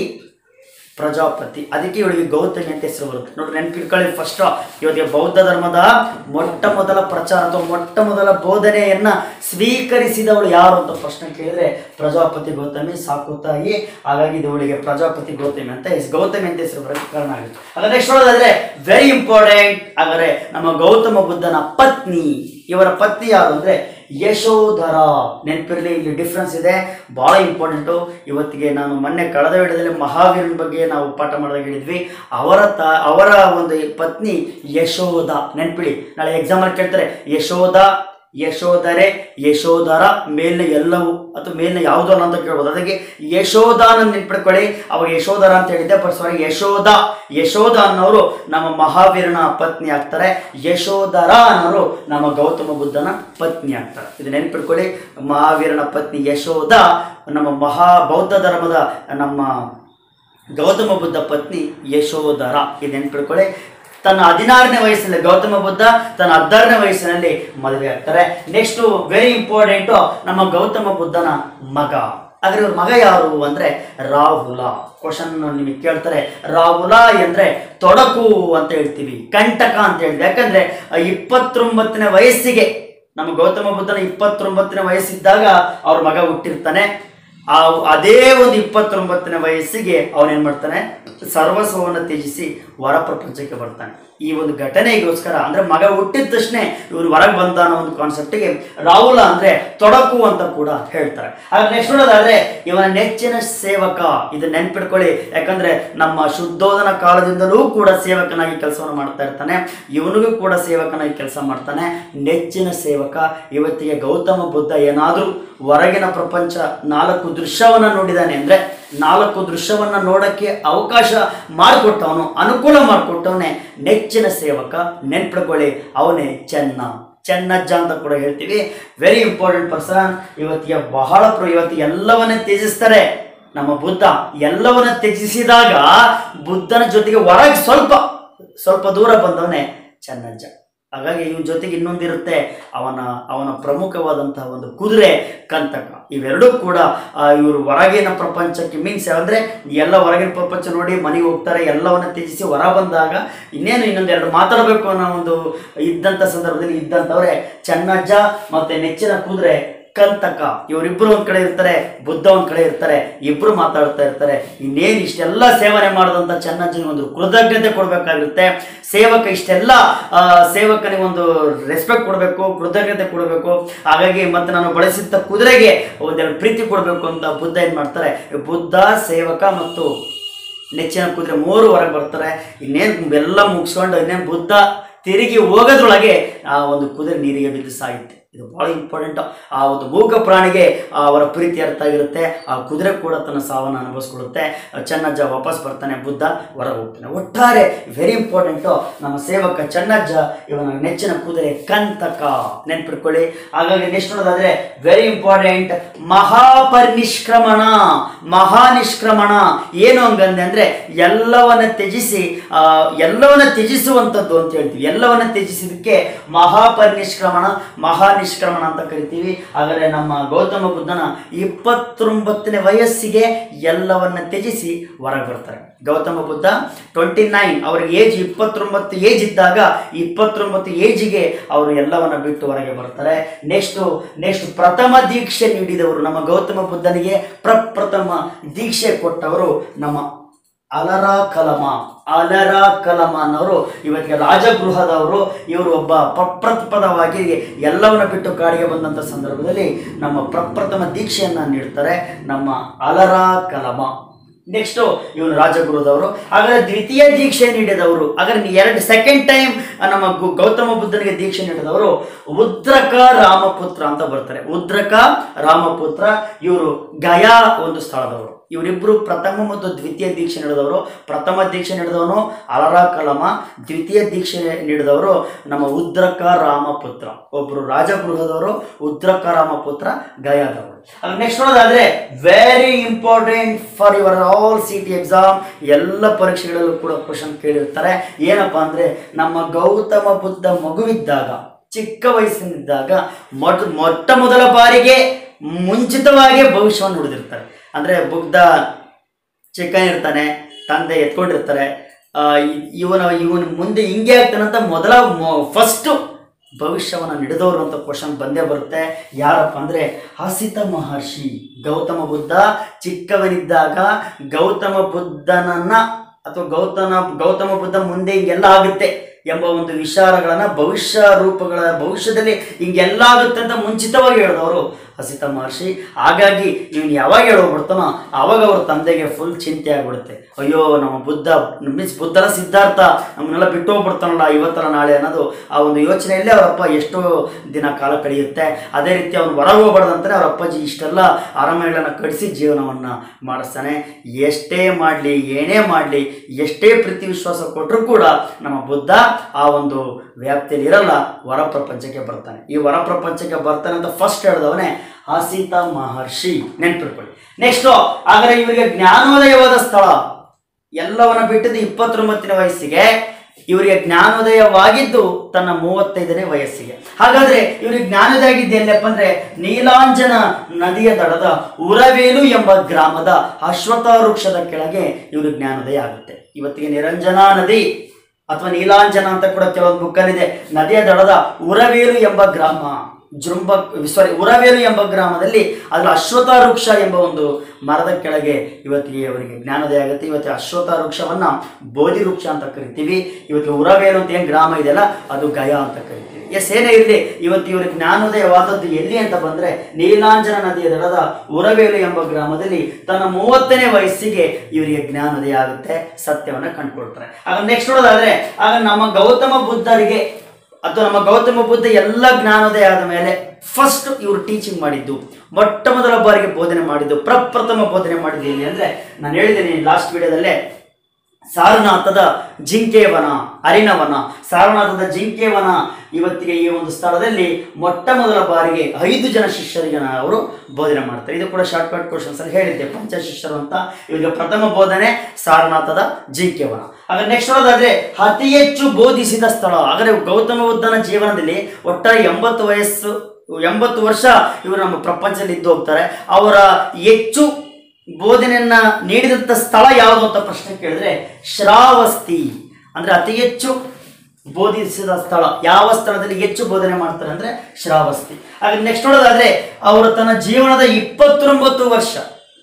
ಪ್ರಜಾಪತಿ ಅದಕ್ಕೆ ಇವಳಿಗೆ ಗೌತಮಿ ಅಂತ ಹೆಸರು ಬರುತ್ತೆ ನೋಡಿ ನೆನ್ಪಿಟ್ಕೊಳ್ಳಿ ಫಸ್ಟ್ ಇವತ್ತಿಗೆ ಬೌದ್ಧ ಧರ್ಮದ ಮೊಟ್ಟ ಮೊದಲ ಪ್ರಚಾರ ಅಥವಾ ಮೊಟ್ಟ ಮೊದಲ ಬೋಧನೆಯನ್ನ ಸ್ವೀಕರಿಸಿದವಳು ಯಾರು ಅಂತ ಪ್ರಶ್ನೆ ಕೇಳಿದ್ರೆ ಪ್ರಜಾಪತಿ ಗೌತಮಿ ಸಾಕು ತಾಯಿ ಹಾಗಾಗಿ ಇದು ಇವಳಿಗೆ ಪ್ರಜಾಪತಿ ಗೌತಮಿ ಅಂತ ಹೆಸ್- ಗೌತಮಿ ಅಂತ ಹೆಸರು ಬರೋಕ್ಕೆ ಕಾರಣ ಆಗುತ್ತೆ ಹಾಗಾದ್ರೆ ನೆಕ್ಸ್ಟ್ ನೋಡೋದಾದ್ರೆ ವೆರಿ ಇಂಪಾರ್ಟೆಂಟ್ ಹಾಗಾದ್ರೆ ನಮ್ಮ ಗೌತಮ ಬುದ್ಧನ ಪತ್ನಿ ಇವರ ಪತ್ನಿ ಯಾರು ಅಂದ್ರೆ ಯಶೋಧರ ನೆನಪಿರಲಿ ಇಲ್ಲಿ ಡಿಫ್ರೆನ್ಸ್ ಇದೆ ಬಹಳ ಇಂಪಾರ್ಟೆಂಟು ಇವತ್ತಿಗೆ ನಾನು ಮೊನ್ನೆ ಕಳೆದ ವಿಡಿಯೋದಲ್ಲಿ ಮಹಾವೀರನ ಬಗ್ಗೆ ನಾವು ಪಾಠ ಮಾಡಿದಾಗ ಹೇಳಿದ್ವಿ ಅವರ ತ ಅವರ ಒಂದು ಪತ್ನಿ ಯಶೋಧ ನೆನ್ಪಿಡಿ ನಾಳೆ ಎಕ್ಸಾಮಲ್ಲಿ ಕೇಳ್ತಾರೆ ಯಶೋಧ ಯಶೋಧರೆ ಯಶೋಧರ ಮೇಲಿನ ಎಲ್ಲವೂ ಅಥವಾ ಮೇಲಿನ ಯಾವುದೋ ಅಲ್ಲ ಅಂತ ಕೇಳ್ಬೋದು ಅದಕ್ಕೆ ಯಶೋಧಾನ ನೆನ್ಪಿಡ್ಕೊಳ್ಳಿ ಅವಾಗ ಯಶೋಧರ ಅಂತ ಹೇಳಿದ್ದೆ ಬಟ್ ಸಾರಿ ಯಶೋಧ ಯಶೋಧ ಅನ್ನೋರು ನಮ್ಮ ಮಹಾವೀರನ ಪತ್ನಿ ಆಗ್ತಾರೆ ಯಶೋಧರ ಅನ್ನೋರು ನಮ್ಮ ಗೌತಮ ಬುದ್ಧನ ಪತ್ನಿ ಆಗ್ತಾರೆ ಇದು ನೆನ್ಪಿಡ್ಕೊಳ್ಳಿ ಮಹಾವೀರನ ಪತ್ನಿ ಯಶೋಧ ನಮ್ಮ ಮಹಾ ಬೌದ್ಧ ಧರ್ಮದ ನಮ್ಮ ಗೌತಮ ಬುದ್ಧ ಪತ್ನಿ ಯಶೋಧರ ಇದು ನೆನ್ಪಿಡ್ಕೊಳ್ಳಿ ತನ್ನ ಹದಿನಾರನೇ ವಯಸ್ಸಿನಲ್ಲಿ ಗೌತಮ ಬುದ್ಧ ತನ್ನ ಹದಿನಾರನೇ ವಯಸ್ಸಿನಲ್ಲಿ ಮದುವೆ ಆಗ್ತಾರೆ ನೆಕ್ಸ್ಟ್ ವೆರಿ ಇಂಪಾರ್ಟೆಂಟು ನಮ್ಮ ಗೌತಮ ಬುದ್ಧನ ಮಗ ಆದ್ರೆ ಇವ್ರ ಮಗ ಯಾರು ಅಂದ್ರೆ ರಾಹುಲ ಕ್ವಶನ್ ನಿಮಗೆ ಕೇಳ್ತಾರೆ ರಾಹುಲ ಅಂದ್ರೆ ತೊಡಕು ಅಂತ ಹೇಳ್ತೀವಿ ಕಂಟಕ ಅಂತ ಹೇಳ್ತೀವಿ ಯಾಕಂದ್ರೆ ಆ ಇಪ್ಪತ್ತೊಂಬತ್ತನೇ ವಯಸ್ಸಿಗೆ ನಮ್ಮ ಗೌತಮ ಬುದ್ಧನ ಇಪ್ಪತ್ತೊಂಬತ್ತನೇ ವಯಸ್ಸಿದ್ದಾಗ ಅವ್ರ ಮಗ ಹುಟ್ಟಿರ್ತಾನೆ ಆ ಅದೇ ಒಂದು ಇಪ್ಪತ್ತೊಂಬತ್ತನೇ ವಯಸ್ಸಿಗೆ ಅವನೇನ್ ಮಾಡ್ತಾನೆ ಸರ್ವಸ್ವವನ್ನು ತ್ಯಜಿಸಿ ಹೊರ ಪ್ರಪಂಚಕ್ಕೆ ಬರ್ತಾನೆ ಈ ಒಂದು ಘಟನೆಗೋಸ್ಕರ ಅಂದ್ರೆ ಮಗ ಹುಟ್ಟಿದ ತಕ್ಷಣ ಇವರು ಹೊರಗೆ ಬಂದ ಅನ್ನೋ ಒಂದು ಕಾನ್ಸೆಪ್ಟಿಗೆ ರಾಹುಲ ಅಂದ್ರೆ ತೊಡಕು ಅಂತ ಕೂಡ ಹೇಳ್ತಾರೆ ಆಗ ನೆಕ್ಸ್ಟ್ ನೋಡೋದಾದ್ರೆ ಇವನ ನೆಚ್ಚಿನ ಸೇವಕ ಇದು ನೆನ್ಪಿಡ್ಕೊಳ್ಳಿ ಯಾಕಂದ್ರೆ ನಮ್ಮ ಶುದ್ಧೋಧನ ಕಾಲದಿಂದಲೂ ಕೂಡ ಸೇವಕನಾಗಿ ಕೆಲಸವನ್ನು ಮಾಡ್ತಾ ಇರ್ತಾನೆ ಇವನಿಗೂ ಕೂಡ ಸೇವಕನಾಗಿ ಕೆಲಸ ಮಾಡ್ತಾನೆ ನೆಚ್ಚಿನ ಸೇವಕ ಇವತ್ತಿಗೆ ಗೌತಮ ಬುದ್ಧ ಏನಾದರೂ ಹೊರಗಿನ ಪ್ರಪಂಚ ನಾಲ್ಕು ದೃಶ್ಯವನ್ನ ನೋಡಿದಾನೆ ಅಂದ್ರೆ ನಾಲ್ಕು ದೃಶ್ಯವನ್ನ ನೋಡಕ್ಕೆ ಅವಕಾಶ ಮಾಡಿಕೊಟ್ಟವನು ಅನುಕೂಲ ಮಾಡಿಕೊಟ್ಟವನೇ ನೆಚ್ಚಿನ ಸೇವಕ ನೆನ್ಪಿಡ್ಕೊಳ್ಳಿ ಅವನೇ ಚೆನ್ನ ಚೆನ್ನಜ್ಜ ಅಂತ ಕೂಡ ಹೇಳ್ತೀವಿ ವೆರಿ ಇಂಪಾರ್ಟೆಂಟ್ ಪರ್ಸನ್ ಇವತ್ತಿಗೆ ಬಹಳ ಪ್ರ ಇವತ್ತಿಗೆ ಎಲ್ಲವನ್ನ ತ್ಯಜಿಸ್ತಾರೆ ನಮ್ಮ ಬುದ್ಧ ಎಲ್ಲವನ್ನ ತ್ಯಜಿಸಿದಾಗ ಬುದ್ಧನ ಜೊತೆಗೆ ಹೊರಗೆ ಸ್ವಲ್ಪ ಸ್ವಲ್ಪ ದೂರ ಬಂದವನೇ ಚೆನ್ನಜ್ಜ ಹಾಗಾಗಿ ಇವನ ಜೊತೆಗೆ ಇನ್ನೊಂದಿರುತ್ತೆ ಅವನ ಅವನ ಪ್ರಮುಖವಾದಂತಹ ಒಂದು ಕುದುರೆ ಕಂತಕ ಇವೆರಡೂ ಕೂಡ ಆ, ಇವರು ಹೊರಗಿನ ಪ್ರಪಂಚಕ್ಕೆ ಮೀನ್ಸ್ ಅಂದ್ರೆ ಎಲ್ಲ ಹೊರಗಿನ ಪ್ರಪಂಚ ನೋಡಿ ಮನೆಗೆ ಹೋಗ್ತಾರೆ ಎಲ್ಲವನ್ನ ತ್ಯಜಿಸಿ ಹೊರ ಬಂದಾಗ ಇನ್ನೇನು ಇನ್ನೊಂದು ಎರಡು ಮಾತಾಡಬೇಕು ಅನ್ನೋ ಒಂದು ಇದ್ದಂಥ ಸಂದರ್ಭದಲ್ಲಿ ಇದ್ದಂಥವ್ರೆ ಚೆನ್ನಜ್ಜ ಮತ್ತೆ ನೆಚ್ಚಿನ ಕುದುರೆ ಕಂತಕ ಇವರಿಬ್ರು ಒಂದ್ ಕಡೆ ಇರ್ತಾರೆ ಬುದ್ಧ ಒಂದ್ ಕಡೆ ಇರ್ತಾರೆ ಇಬ್ರು ಮಾತಾಡ್ತಾ ಇರ್ತಾರೆ ಇನ್ನೇನ್ ಇಷ್ಟೆಲ್ಲ ಸೇವನೆ ಮಾಡಿದಂತ ಚೆನ್ನಜ್ಜನಿಗೆ ಒಂದು ಕೃತಜ್ಞತೆ ಕೊಡ್ಬೇಕಾಗಿರುತ್ತೆ ಸೇವಕ ಇಷ್ಟೆಲ್ಲ ಆ, ಸೇವಕನಿಗೆ ಒಂದು ರೆಸ್ಪೆಕ್ಟ್ ಕೊಡಬೇಕು ಕೃತಜ್ಞತೆ ಕೊಡಬೇಕು ಹಾಗಾಗಿ ಮತ್ತೆ ನಾನು ಬಳಸಿದ್ದ ಕುದುರೆಗೆ ಒಂದೆರಡು ಪ್ರೀತಿ ಕೊಡಬೇಕು ಅಂತ ಬುದ್ಧ ಏನ್ ಮಾಡ್ತಾರೆ ಬುದ್ಧ ಸೇವಕ ಮತ್ತು ನೆಚ್ಚಿನ ಕುದುರೆ ಮೂರು ಹೊರಗೆ ಬರ್ತಾರೆ ಇನ್ನೇನು ಎಲ್ಲ ಮುಗಿಸ್ಕೊಂಡು ಇನ್ನೇನು ಬುದ್ಧ ತಿರುಗಿ ಹೋಗೋದ್ರೊಳಗೆ ಆ ಒಂದು ಕುದುರೆ ನೀರಿಗೆ ಬಿದ್ದು ಸಾಯುತ್ತೆ ಇದು ಬಹಳ ಇಂಪಾರ್ಟೆಂಟ್ ಆ ಒಂದು ಮೂಕ ಪ್ರಾಣಿಗೆ ಆ ಅವರ ಪ್ರೀತಿ ಅರ್ಥ ಆಗಿರುತ್ತೆ ಆ ಕುದುರೆ ಕೂಡ ತನ್ನ ಸಾವನ್ನು ಅನುಭವಿಸ್ಕೊಳ್ಳುತ್ತೆ ಚೆನ್ನಜ್ಜ ವಾಪಸ್ ಬರ್ತಾನೆ ಬುದ್ಧ ಹೊರಗೆ ಹೋಗ್ತಾನೆ ಒಟ್ಟಾರೆ ವೆರಿ ಇಂಪಾರ್ಟೆಂಟು ನಮ್ಮ ಸೇವಕ ಚೆನ್ನಜ್ಜ ಇವನ ನೆಚ್ಚಿನ ಕುದುರೆ ಕಂತಕ ನೆನ್ಪಿಟ್ಕೊಳ್ಳಿ ಹಾಗಾಗಿ ನೆಕ್ಸ್ಟ್ ನೋಡೋದಾದ್ರೆ ವೆರಿ ಇಂಪಾರ್ಟೆಂಟ್ ಮಹಾಪರಿನಿಷ್ಕ್ರಮಣ ಮಹಾನಿಷ್ಕ್ರಮಣ ಏನು ಹಂಗಂದೆ ಅಂದ್ರೆ ಎಲ್ಲವನ್ನ ತ್ಯಜಿಸಿ ಆ, ಎಲ್ಲವನ್ನ ತ್ಯಜಿಸುವಂಥದ್ದು ಅಂತ ಹೇಳ್ತೀವಿ ಎಲ್ಲವನ್ನ ತ್ಯಜಿಸಿದಕ್ಕೆ ಮಹಾಪರಿನಿಷ್ಕ್ರಮಣ ಮಹಾನಿಷ್ಕ್ರಮಣ ನಿಷ್ಕ್ರಮಣ ಅಂತ ಕರಿತೀವಿ ಆದರೆ ನಮ್ಮ ಗೌತಮ ಬುದ್ಧನ ಇಪ್ಪತ್ತೊಂಬತ್ತನೇ ವಯಸ್ಸಿಗೆ ಎಲ್ಲವನ್ನ ತ್ಯಜಿಸಿ ಹೊರಗೆ ಬರ್ತಾರೆ ಗೌತಮ ಬುದ್ಧ ಟ್ವೆಂಟಿ ನೈನ್ ಅವ್ರಿಗೆ ಏಜ್ ಇಪ್ಪತ್ತೊಂಬತ್ತು ಏಜ್ ಇದ್ದಾಗ ಇಪ್ಪತ್ತೊಂಬತ್ತು ಏಜಿಗೆ ಅವರು ಎಲ್ಲವನ್ನ ಬಿಟ್ಟು ಹೊರಗೆ ಬರ್ತಾರೆ ನೆಕ್ಸ್ಟು ನೆಕ್ಸ್ಟ್ ಪ್ರಥಮ ದೀಕ್ಷೆ ನೀಡಿದವರು ನಮ್ಮ ಗೌತಮ ಬುದ್ಧನಿಗೆ ಪ್ರಪ್ರಥಮ ದೀಕ್ಷೆ ಕೊಟ್ಟವರು ನಮ್ಮ ಅಲರಾ ಕಲಮ ಅಲರಾ ಕಲಮನವರು ಇವತ್ತಿಗೆ ರಾಜಗೃಹದವರು ಇವರು ಒಬ್ಬ ಪ್ರಪ್ರಥಮವಾಗಿ ಎಲ್ಲವನ್ನ ಬಿಟ್ಟು ಕಾಡಿಗೆ ಬಂದಂಥ ಸಂದರ್ಭದಲ್ಲಿ ನಮ್ಮ ಪ್ರಪ್ರಥಮ ದೀಕ್ಷೆಯನ್ನ ನೀಡ್ತಾರೆ ನಮ್ಮ ಅಲರಾ ಕಲಮ ನೆಕ್ಸ್ಟು ಇವನು ರಾಜಗುರುದವರು ಹಾಗಾದ್ರೆ ದ್ವಿತೀಯ ದೀಕ್ಷೆ ನೀಡಿದವರು ಹಾಗಾದ್ರೆ ಎರಡು ಸೆಕೆಂಡ್ ಟೈಮ್ ನಮ್ಮ ಗು- ಗೌತಮ ಬುದ್ಧನಿಗೆ ದೀಕ್ಷೆ ನೀಡಿದವರು ಉದ್ರಕ ರಾಮಪುತ್ರ ಅಂತ ಬರ್ತಾರೆ ಉದ್ರಕ ರಾಮಪುತ್ರ ಇವರು ಗಯಾ ಒಂದು ಸ್ಥಳದವರು ಇವರಿಬ್ಬರು ಪ್ರಥಮ ಮತ್ತು ದ್ವಿತೀಯ ದೀಕ್ಷೆ ನೀಡಿದವರು ಪ್ರಥಮ ದೀಕ್ಷೆ ನೀಡಿದವನು ಅಲರಾ ಕಲಮ ದ್ವಿತೀಯ ದೀಕ್ಷೆ ನೀಡಿದವರು ನಮ್ಮ ಉದ್ರಕ ರಾಮಪುತ್ರ ಒಬ್ಬರು ರಾಜಗೃಹದವರು ಉದ್ರಕ ರಾಮಪುತ್ರ ಗಯಾದವರು ನೆಕ್ಸ್ಟ್ ನೋಡೋದಾದ್ರೆ very important for your all C T exam ಎಲ್ಲ ಪರೀಕ್ಷೆಗಳಲ್ಲೂ ಕೂಡ ಕ್ವಶನ್ ಕೇಳಿರ್ತಾರೆ ಏನಪ್ಪಾ ಅಂದ್ರೆ ನಮ್ಮ ಗೌತಮ ಬುದ್ಧ ಮಗುವಿದ್ದಾಗ ಚಿಕ್ಕ ವಯಸ್ಸಿನಿದ್ದಾಗ ಮೊಟ್ಟ ಮೊಟ್ಟ ಮೊದಲ ಬಾರಿಗೆ ಮುಂಚಿತವಾಗಿ ಭವಿಷ್ಯವನ್ನು ನುಡಿದಿರ್ತಾರೆ ಅಂದ್ರೆ ಬುದ್ಧ ಚಿಕ್ಕನಿರ್ತಾನೆ ತಂದೆ ಎತ್ಕೊಂಡಿರ್ತಾರೆ ಆ, ಇ- ಇವನ ಇವನು ಮುಂದೆ ಹಿಂಗೆ ಆಗ್ತಾನಂತ ಮೊದಲ ಫಸ್ಟ್ ಭವಿಷ್ಯವನ್ನು ನಡೆದವರು ಅಂತ ಕ್ವಶನ್ ಬಂದೇ ಬರುತ್ತೆ ಯಾರಪ್ಪ ಅಂದರೆ ಹಸಿತ ಮಹರ್ಷಿ ಗೌತಮ ಬುದ್ಧ ಚಿಕ್ಕವನಿದ್ದಾಗ ಗೌತಮ ಬುದ್ಧನನ್ನ ಅಥವಾ ಗೌತಮ ಗೌತಮ ಬುದ್ಧ ಮುಂದೆ ಹಿಂಗೆಲ್ಲ ಆಗುತ್ತೆ ಎಂಬ ಒಂದು ವಿಚಾರಗಳನ್ನ ಭವಿಷ್ಯ ರೂಪಗಳ ಭವಿಷ್ಯದಲ್ಲಿ ಹಿಂಗೆಲ್ಲ ಆಗುತ್ತೆ ಅಂತ ಮುಂಚಿತವಾಗಿ ಹೇಳಿದವರು ಹಸಿತ ಮಹರ್ಷಿ ಹಾಗಾಗಿ ಇವನು ಯಾವಾಗ ಹೇಳೋಗ್ಬಿಡ್ತಾನೋ ಆವಾಗ ಅವ್ರ ತಂದೆಗೆ ಫುಲ್ ಚಿಂತೆ ಆಗ್ಬಿಡುತ್ತೆ ಅಯ್ಯೋ ನಮ್ಮ ಬುದ್ಧ ಮೀನ್ಸ್ ಬುದ್ಧನ ಸಿದ್ಧಾರ್ಥ ನಮ್ಮನ್ನೆಲ್ಲ ಬಿಟ್ಟು ಹೋಗ್ಬಿಡ್ತಾನಲ್ಲ ಇವತ್ತಲ್ಲ ನಾಳೆ ಅನ್ನೋದು ಆ ಒಂದು ಯೋಚನೆಯಲ್ಲೇ ಅವರಪ್ಪ ಎಷ್ಟೋ ದಿನ ಕಾಲ ಕಳೆಯುತ್ತೆ ಅದೇ ರೀತಿ ಅವ್ನು ಹೊರಗೆ ಹೋಗ್ಬಾರ್ದಂತಾನೆ ಅವ್ರ ಅಪ್ಪಾಜಿ ಇಷ್ಟೆಲ್ಲ ಅರಮನೆಗಳನ್ನು ಕಡಿಸಿ ಜೀವನವನ್ನು ಮಾಡಿಸ್ತಾನೆ ಎಷ್ಟೇ ಮಾಡಲಿ ಏನೇ ಮಾಡಲಿ ಎಷ್ಟೇ ಪ್ರೀತಿ ವಿಶ್ವಾಸ ಕೊಟ್ಟರು ಕೂಡ ನಮ್ಮ ಬುದ್ಧ ಆ ಒಂದು ವ್ಯಾಪ್ತಿಯಲ್ಲಿ ಇರಲ್ಲ ಹೊರ ಪ್ರಪಂಚಕ್ಕೆ ಬರ್ತಾನೆ ಈ ಹೊರ ಪ್ರಪಂಚಕ್ಕೆ ಬರ್ತಾನೆ ಅಂತ ಫಸ್ಟ್ ಹೇಳಿದವನೇ ಹಸಿತ ಮಹರ್ಷಿ ನೆನ್ಪಿಟ್ಕೊಳ್ಳಿ ನೆಕ್ಸ್ಟ್ ಆದರೆ ಇವರಿಗೆ ಜ್ಞಾನೋದಯವಾದ ಸ್ಥಳ ಎಲ್ಲವನ್ನ ಬಿಟ್ಟಿದ್ದು ಇಪ್ಪತ್ತೊಂಬತ್ತನೇ ವಯಸ್ಸಿಗೆ ಇವರಿಗೆ ಜ್ಞಾನೋದಯವಾಗಿದ್ದು ತನ್ನ ಮೂವತ್ತೈದನೇ ವಯಸ್ಸಿಗೆ ಹಾಗಾದ್ರೆ ಇವರಿಗೆ ಜ್ಞಾನೋದಯ ಆಗಿದ್ದು ಎಲ್ಲಪ್ಪ ಅಂದ್ರೆ ನೀಲಾಂಜನ ನದಿಯ ದಡದ ಉರವೇಲು ಎಂಬ ಗ್ರಾಮದ ಅಶ್ವತ್ಥ ವೃಕ್ಷದ ಕೆಳಗೆ ಇವರು ಜ್ಞಾನೋದಯ ಆಗುತ್ತೆ ಇವತ್ತಿಗೆ ನಿರಂಜನಾ ನದಿ ಅಥವಾ ನೀಲಾಂಜನ ಅಂತ ಕೂಡ ಕೆಲವೊಂದು ಬುಕ್ಕಲ್ಲಿದೆ ನದಿಯ ದಡದ ಉರವೇಲು ಎಂಬ ಗ್ರಾಮ ಜೃಂಬ ಸಾರಿ ಉರವೇಲು ಎಂಬ ಗ್ರಾಮದಲ್ಲಿ ಅದರ ಅಶ್ವತ್ಥ ವೃಕ್ಷ ಎಂಬ ಒಂದು ಮರದ ಕೆಳಗೆ ಇವತ್ತಿಗೆ ಅವರಿಗೆ ಜ್ಞಾನೋದಯ ಆಗುತ್ತೆ ಇವತ್ತು ಅಶ್ವತ್ಥ ವೃಕ್ಷವನ್ನ ಬೋಧಿ ವೃಕ್ಷ ಅಂತ ಕರಿತೀವಿ ಇವತ್ತು ಉರವೇಲು ಅಂತ ಏನು ಗ್ರಾಮ ಇದೆಯಲ್ಲ ಅದು ಗಯಾ ಅಂತ ಕರಿತೀವಿ ಎಸ್ ಏನೇ ಇರಲಿ ಇವತ್ತು ಇವರಿಗೆ ಜ್ಞಾನೋದಯವಾದದ್ದು ಎಲ್ಲಿ ಅಂತ ಬಂದ್ರೆ ನೀಲಾಂಜನ ನದಿಯ ದಡದ ಉರವೇಲು ಎಂಬ ಗ್ರಾಮದಲ್ಲಿ ತನ್ನ ಮೂವತ್ತನೇ ವಯಸ್ಸಿಗೆ ಇವರಿಗೆ ಜ್ಞಾನೋದಯ ಆಗುತ್ತೆ ಸತ್ಯವನ್ನ ಕಂಡುಕೊಳ್ತಾರೆ ಆಗ ನೆಕ್ಸ್ಟ್ ನೋಡೋದಾದ್ರೆ ಆಗ ನಮ್ಮ ಗೌತಮ ಬುದ್ಧರಿಗೆ ಅಥವಾ ನಮ್ಮ ಗೌತಮ ಬುದ್ಧ ಎಲ್ಲ ಜ್ಞಾನೋದಯ ಆದ ಮೇಲೆ ಫಸ್ಟ್ ಇವರು ಟೀಚಿಂಗ್ ಮಾಡಿದ್ದು ಮೊಟ್ಟ ಮೊದಲ ಬಾರಿಗೆ ಬೋಧನೆ ಮಾಡಿದ್ದು ಪ್ರಪ್ರಥಮ ಬೋಧನೆ ಮಾಡಿದ್ದು ಎಲ್ಲಿ ಅಂದ್ರೆ ನಾನು ಹೇಳಿದ್ದೀನಿ ಲಾಸ್ಟ್ ವಿಡಿಯೋದಲ್ಲೇ ಸಾರನಾಥದ ಜಿಂಕೆವನ ಅರಿನವನ ಸಾರನಾಥದ ಜಿಂಕೆವನ ಇವತ್ತಿಗೆ ಈ ಒಂದು ಸ್ಥಳದಲ್ಲಿ ಮೊಟ್ಟ ಮೊದಲ ಬಾರಿಗೆ ಐದು ಜನ ಶಿಷ್ಯರಿಗೆ ನಾ- ಅವರು ಬೋಧನೆ ಮಾಡ್ತಾರೆ ಇದು ಕೂಡ ಶಾರ್ಟ್ ಕಟ್ ಕ್ವಶನ್ಸ್ ಅಲ್ಲಿ ಹೇಳಿದ್ದೆ ಪಂಚ ಶಿಷ್ಯರು ಅಂತ ಇವರಿಗೆ ಪ್ರಥಮ ಬೋಧನೆ ಸಾರನಾಥದ ಜಿಂಕೆವನ ಹಾಗೆ ನೆಕ್ಸ್ಟ್ ನೋಡೋದಾದ್ರೆ ಅತಿ ಹೆಚ್ಚು ಬೋಧಿಸಿದ ಸ್ಥಳ ಹಾಗಾದ್ರೆ ಗೌತಮ ಬುದ್ಧನ ಜೀವನದಲ್ಲಿ ಒಟ್ಟಾರೆ ಎಂಬತ್ತು ವಯಸ್ಸು ಎಂಬತ್ತು ವರ್ಷ ಇವರು ನಮ್ಮ ಪ್ರಪಂಚದಲ್ಲಿ ಇದ್ದು ಹೋಗ್ತಾರೆ ಅವರ ಹೆಚ್ಚು ಬೋಧನೆಯನ್ನ ನೀಡಿದಂಥ ಸ್ಥಳ ಯಾವುದು ಅಂತ ಪ್ರಶ್ನೆ ಕೇಳಿದ್ರೆ ಶ್ರಾವಸ್ತಿ ಅಂದ್ರೆ ಅತಿ ಹೆಚ್ಚು ಬೋಧಿಸಿದ ಸ್ಥಳ ಯಾವ ಸ್ಥಳದಲ್ಲಿ ಹೆಚ್ಚು ಬೋಧನೆ ಮಾಡ್ತಾರೆ ಅಂದ್ರೆ ಶ್ರಾವಸ್ತಿ ಹಾಗೆ ನೆಕ್ಸ್ಟ್ ನೋಡೋದಾದ್ರೆ ಅವರು ತನ್ನ ಜೀವನದ ಇಪ್ಪತ್ತೊಂಬತ್ತು ವರ್ಷ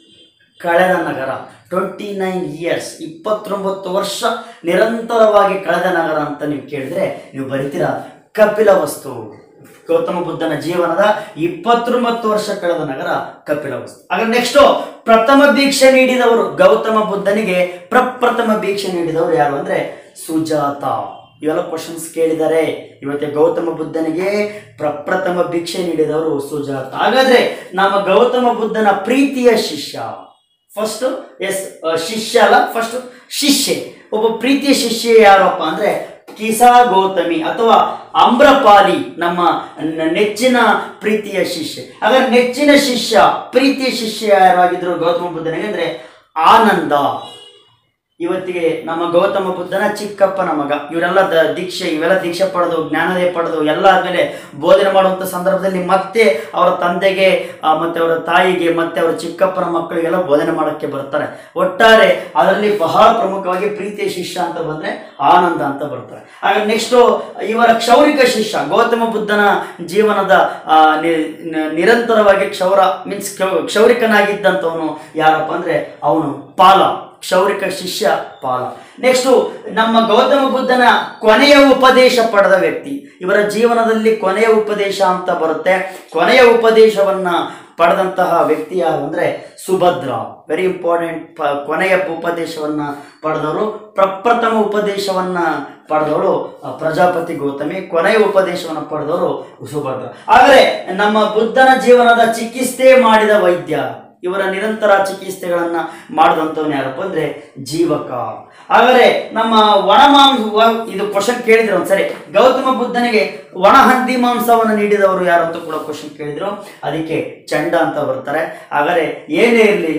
ಕಳೆದ ನಗರ ಟ್ವೆಂಟಿ ನೈನ್ ಇಯರ್ಸ್ ಇಪ್ಪತ್ತೊಂಬತ್ತು ವರ್ಷ ನಿರಂತರವಾಗಿ ಕಳೆದ ನಗರ ಅಂತ ನೀವು ಕೇಳಿದ್ರೆ ನೀವು ಬರಿತೀರಾ ಕಪಿಲ ವಸ್ತು ಗೌತಮ ಬುದ್ಧನ ಜೀವನದ ಇಪ್ಪತ್ತೊಂಬತ್ತು ವರ್ಷ ಕಳೆದ ನಗರ ಕಪಿಲ ವಸ್ತು ಆಗ ನೆಕ್ಸ್ಟ್ ಪ್ರಥಮ ಭಿಕ್ಷೆ ನೀಡಿದವರು ಗೌತಮ ಬುದ್ಧನಿಗೆ ಪ್ರಪ್ರಥಮ ಭಿಕ್ಷೆ ನೀಡಿದವರು ಯಾರು ಅಂದ್ರೆ ಸುಜಾತ ಇವೆಲ್ಲ ಕ್ವಶನ್ಸ್ ಕೇಳಿದ್ದಾರೆ ಇವತ್ತೆ ಗೌತಮ ಬುದ್ಧನಿಗೆ ಪ್ರಪ್ರಥಮ ಭಿಕ್ಷೆ ನೀಡಿದವರು ಸುಜಾತ ಹಾಗಾದ್ರೆ ನಮ್ಮ ಗೌತಮ ಬುದ್ಧನ ಪ್ರೀತಿಯ ಶಿಷ್ಯ ಫಸ್ಟ್ ಎಸ್ ಶಿಷ್ಯ ಅಲ್ಲ ಫಸ್ಟ್ ಶಿಷ್ಯೆ ಒಬ್ಬ ಪ್ರೀತಿಯ ಶಿಷ್ಯ ಯಾರಪ್ಪ ಅಂದ್ರೆ ಕಿಸಾ ಗೌತಮಿ ಅಥವಾ ಅಮ್ರಪಾಲಿ ನಮ್ಮ ನ- ನೆಚ್ಚಿನ ಪ್ರೀತಿಯ ಶಿಷ್ಯ ಹಾಗಾದ್ರೆ ನೆಚ್ಚಿನ ಶಿಷ್ಯ ಪ್ರೀತಿಯ ಶಿಷ್ಯ ಯಾರಾಗಿದ್ರು ಗೌತಮ ಬುದ್ಧನಿಗೆ ಅಂದ್ರೆ ಆನಂದ ಇವತ್ತಿಗೆ ನಮ್ಮ ಗೌತಮ ಬುದ್ಧನ ಚಿಕ್ಕಪ್ಪನ ಮಗ ಇವರೆಲ್ಲ ದ ದೀಕ್ಷೆ ಇವೆಲ್ಲ ದೀಕ್ಷೆ ಪಡೆದು ಜ್ಞಾನೋದಯ ಪಡೆದು ಎಲ್ಲ ಆದ್ಮೇಲೆ ಬೋಧನೆ ಮಾಡುವಂಥ ಸಂದರ್ಭದಲ್ಲಿ ಮತ್ತೆ ಅವರ ತಂದೆಗೆ ಆ, ಮತ್ತೆ ಅವರ ತಾಯಿಗೆ ಮತ್ತೆ ಅವರ ಚಿಕ್ಕಪ್ಪನ ಮಕ್ಕಳಿಗೆಲ್ಲ ಬೋಧನೆ ಮಾಡೋಕ್ಕೆ ಬರ್ತಾರೆ ಒಟ್ಟಾರೆ ಅದರಲ್ಲಿ ಬಹಳ ಪ್ರಮುಖವಾಗಿ ಪ್ರೀತಿಯ ಶಿಷ್ಯ ಅಂತ ಬಂದ್ರೆ ಆನಂದ ಅಂತ ಬರ್ತಾರೆ ಆಗ ನೆಕ್ಸ್ಟ್ ಇವರ ಕ್ಷೌರಿಕ ಶಿಷ್ಯ ಗೌತಮ ಬುದ್ಧನ ಜೀವನದ ಆ, ನಿ- ನಿ- ನಿರಂತರವಾಗಿ ಕ್ಷೌರ ಮೀನ್ಸ್ ಕ್ಷೌರಿಕನಾಗಿದ್ದಂಥವನು ಯಾರಪ್ಪ ಅಂದ್ರೆ ಅವನು ಪಾಲ ಕ್ಷೌರಿಕ ಶಿಷ್ಯ ಪಾಲ ನೆಕ್ಸ್ಟ್ ನಮ್ಮ ಗೌತಮ ಬುದ್ಧನ ಕೊನೆಯ ಉಪದೇಶ ಪಡೆದ ವ್ಯಕ್ತಿ ಇವರ ಜೀವನದಲ್ಲಿ ಕೊನೆಯ ಉಪದೇಶ ಅಂತ ಬರುತ್ತೆ ಕೊನೆಯ ಉಪದೇಶವನ್ನ ಪಡೆದಂತಹ ವ್ಯಕ್ತಿ ಯಾರು ಅಂದ್ರೆ ಸುಭದ್ರ ವೆರಿ ಇಂಪಾರ್ಟೆಂಟ್ ಕೊನೆಯ ಉಪದೇಶವನ್ನ ಪಡೆದವರು ಪ್ರಪ್ರಥಮ ಉಪದೇಶವನ್ನ ಪಡೆದವಳು ಆ, ಪ್ರಜಾಪತಿ ಗೌತಮಿ ಕೊನೆಯ ಉಪದೇಶವನ್ನು ಪಡೆದವರು ಸುಭದ್ರ ಆದರೆ ನಮ್ಮ ಬುದ್ಧನ ಜೀವನದ ಚಿಕಿತ್ಸೆ ಮಾಡಿದ ವೈದ್ಯ ಇವರ ನಿರಂತರ ಚಿಕಿತ್ಸೆಗಳನ್ನ ಮಾಡಿದಂಥವ್ನು ಯಾರಪ್ಪ ಅಂದ್ರೆ ಜೀವಕ ಹಾಗಾದ್ರೆ ನಮ್ಮ ಒಣ ಮಾಂಸ ಇದು ಕ್ವಶನ್ ಕೇಳಿದ್ರು ಒಂದ್ಸರಿ ಗೌತಮ ಬುದ್ಧನಿಗೆ ಒಣ ಹಂದಿ ಮಾಂಸವನ್ನು ನೀಡಿದವರು ಯಾರು ಅಂತ ಕೂಡ ಕ್ವಶನ್ ಕೇಳಿದ್ರು ಅದಕ್ಕೆ ಚಂಡ ಅಂತ ಬರ್ತಾರೆ ಹಾಗಾದ್ರೆ ಏನೇ ಇರಲಿ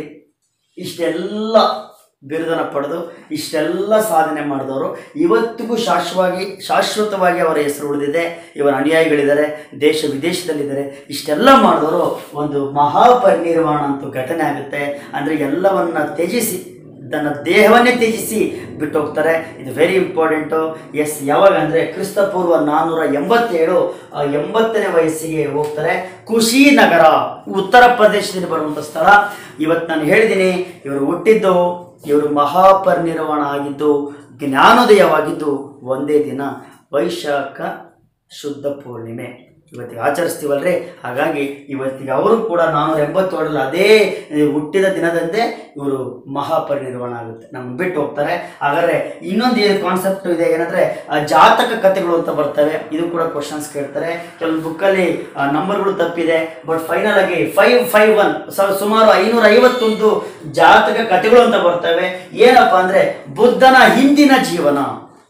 ಇಷ್ಟೆಲ್ಲ ಬಿರುದನ ಪಡೆದು ಇಷ್ಟೆಲ್ಲ ಸಾಧನೆ ಮಾಡಿದವರು ಇವತ್ತಿಗೂ ಶಾಶ್ವವಾಗಿ ಶಾಶ್ವತವಾಗಿ ಅವರ ಹೆಸರು ಉಳಿದಿದೆ ಇವರ ಅನುಯಾಯಿಗಳಿದ್ದಾರೆ ದೇಶ ವಿದೇಶದಲ್ಲಿದ್ದಾರೆ ಇಷ್ಟೆಲ್ಲ ಮಾಡಿದವರು ಒಂದು ಮಹಾಪರಿನಿರ್ವಾಣ ಅಂತೂ ಘಟನೆ ಆಗುತ್ತೆ ಅಂದರೆ ಎಲ್ಲವನ್ನ ತ್ಯಜಿಸಿ ತನ್ನ ದೇಹವನ್ನೇ ತ್ಯಜಿಸಿ ಬಿಟ್ಟು ಹೋಗ್ತಾರೆ ಇದು ವೆರಿ ಇಂಪಾರ್ಟೆಂಟು ಎಸ್ ಯಾವಾಗ ಅಂದರೆ ಕ್ರಿಸ್ತಪೂರ್ವ ನಾನ್ನೂರ ಎಂಬತ್ತೇಳು ಆ, ಎಂಬತ್ತನೇ ವಯಸ್ಸಿಗೆ ಹೋಗ್ತಾರೆ ಕುಶಿನಗರ ಉತ್ತರ ಪ್ರದೇಶದಲ್ಲಿ ಬರುವಂಥ ಸ್ಥಳ ಇವತ್ತು ನಾನು ಹೇಳಿದ್ದೀನಿ ಇವರು ಹುಟ್ಟಿದ್ದು ಇವರು ಮಹಾಪರಿನಿರ್ವಾಣ ಆಗಿದ್ದು ಜ್ಞಾನೋದಯವಾಗಿದ್ದು ಒಂದೇ ದಿನ ವೈಶಾಖ ಶುದ್ಧ ಪೂರ್ಣಿಮೆ ಇವತ್ತಿಗೆ ಆಚರಿಸ್ತೀವಲ್ರಿ ಹಾಗಾಗಿ ಇವತ್ತಿಗೆ ಅವರು ಕೂಡ ನಾನ್ನೂರ ಎಂಬತ್ತೇಳರಲ್ಲಿ ಅದೇ ಈ ಹುಟ್ಟಿದ ದಿನದಂದೇ ಇವರು ಮಹಾಪರಿನಿರ್ವಾಣ ಆಗುತ್ತೆ ನಮ್ಗೆ ಬಿಟ್ಟು ಹೋಗ್ತಾರೆ ಹಾಗಾದ್ರೆ ಇನ್ನೊಂದು ಏನು ಕಾನ್ಸೆಪ್ಟ್ ಇದೆ ಏನಂದ್ರೆ ಆ ಜಾತಕ ಕಥೆಗಳು ಅಂತ ಬರ್ತವೆ ಇದು ಕೂಡ ಕ್ವಶನ್ಸ್ ಕೇಳ್ತಾರೆ ಕೆಲವೊಂದು ಬುಕ್ಕಲ್ಲಿ ನಂಬರ್ಗಳು ತಪ್ಪಿದೆ ಬಟ್ ಫೈನಲ್ ಆಗಿ ಫೈವ್ ಫೈವ್ ಒನ್ ಸುಮಾರು ಐನೂರ ಐವತ್ತೊಂದು ಜಾತಕ ಕಥೆಗಳು ಅಂತ ಬರ್ತವೆ ಏನಪ್ಪ ಅಂದ್ರೆ ಬುದ್ಧನ ಹಿಂದಿನ ಜೀವನ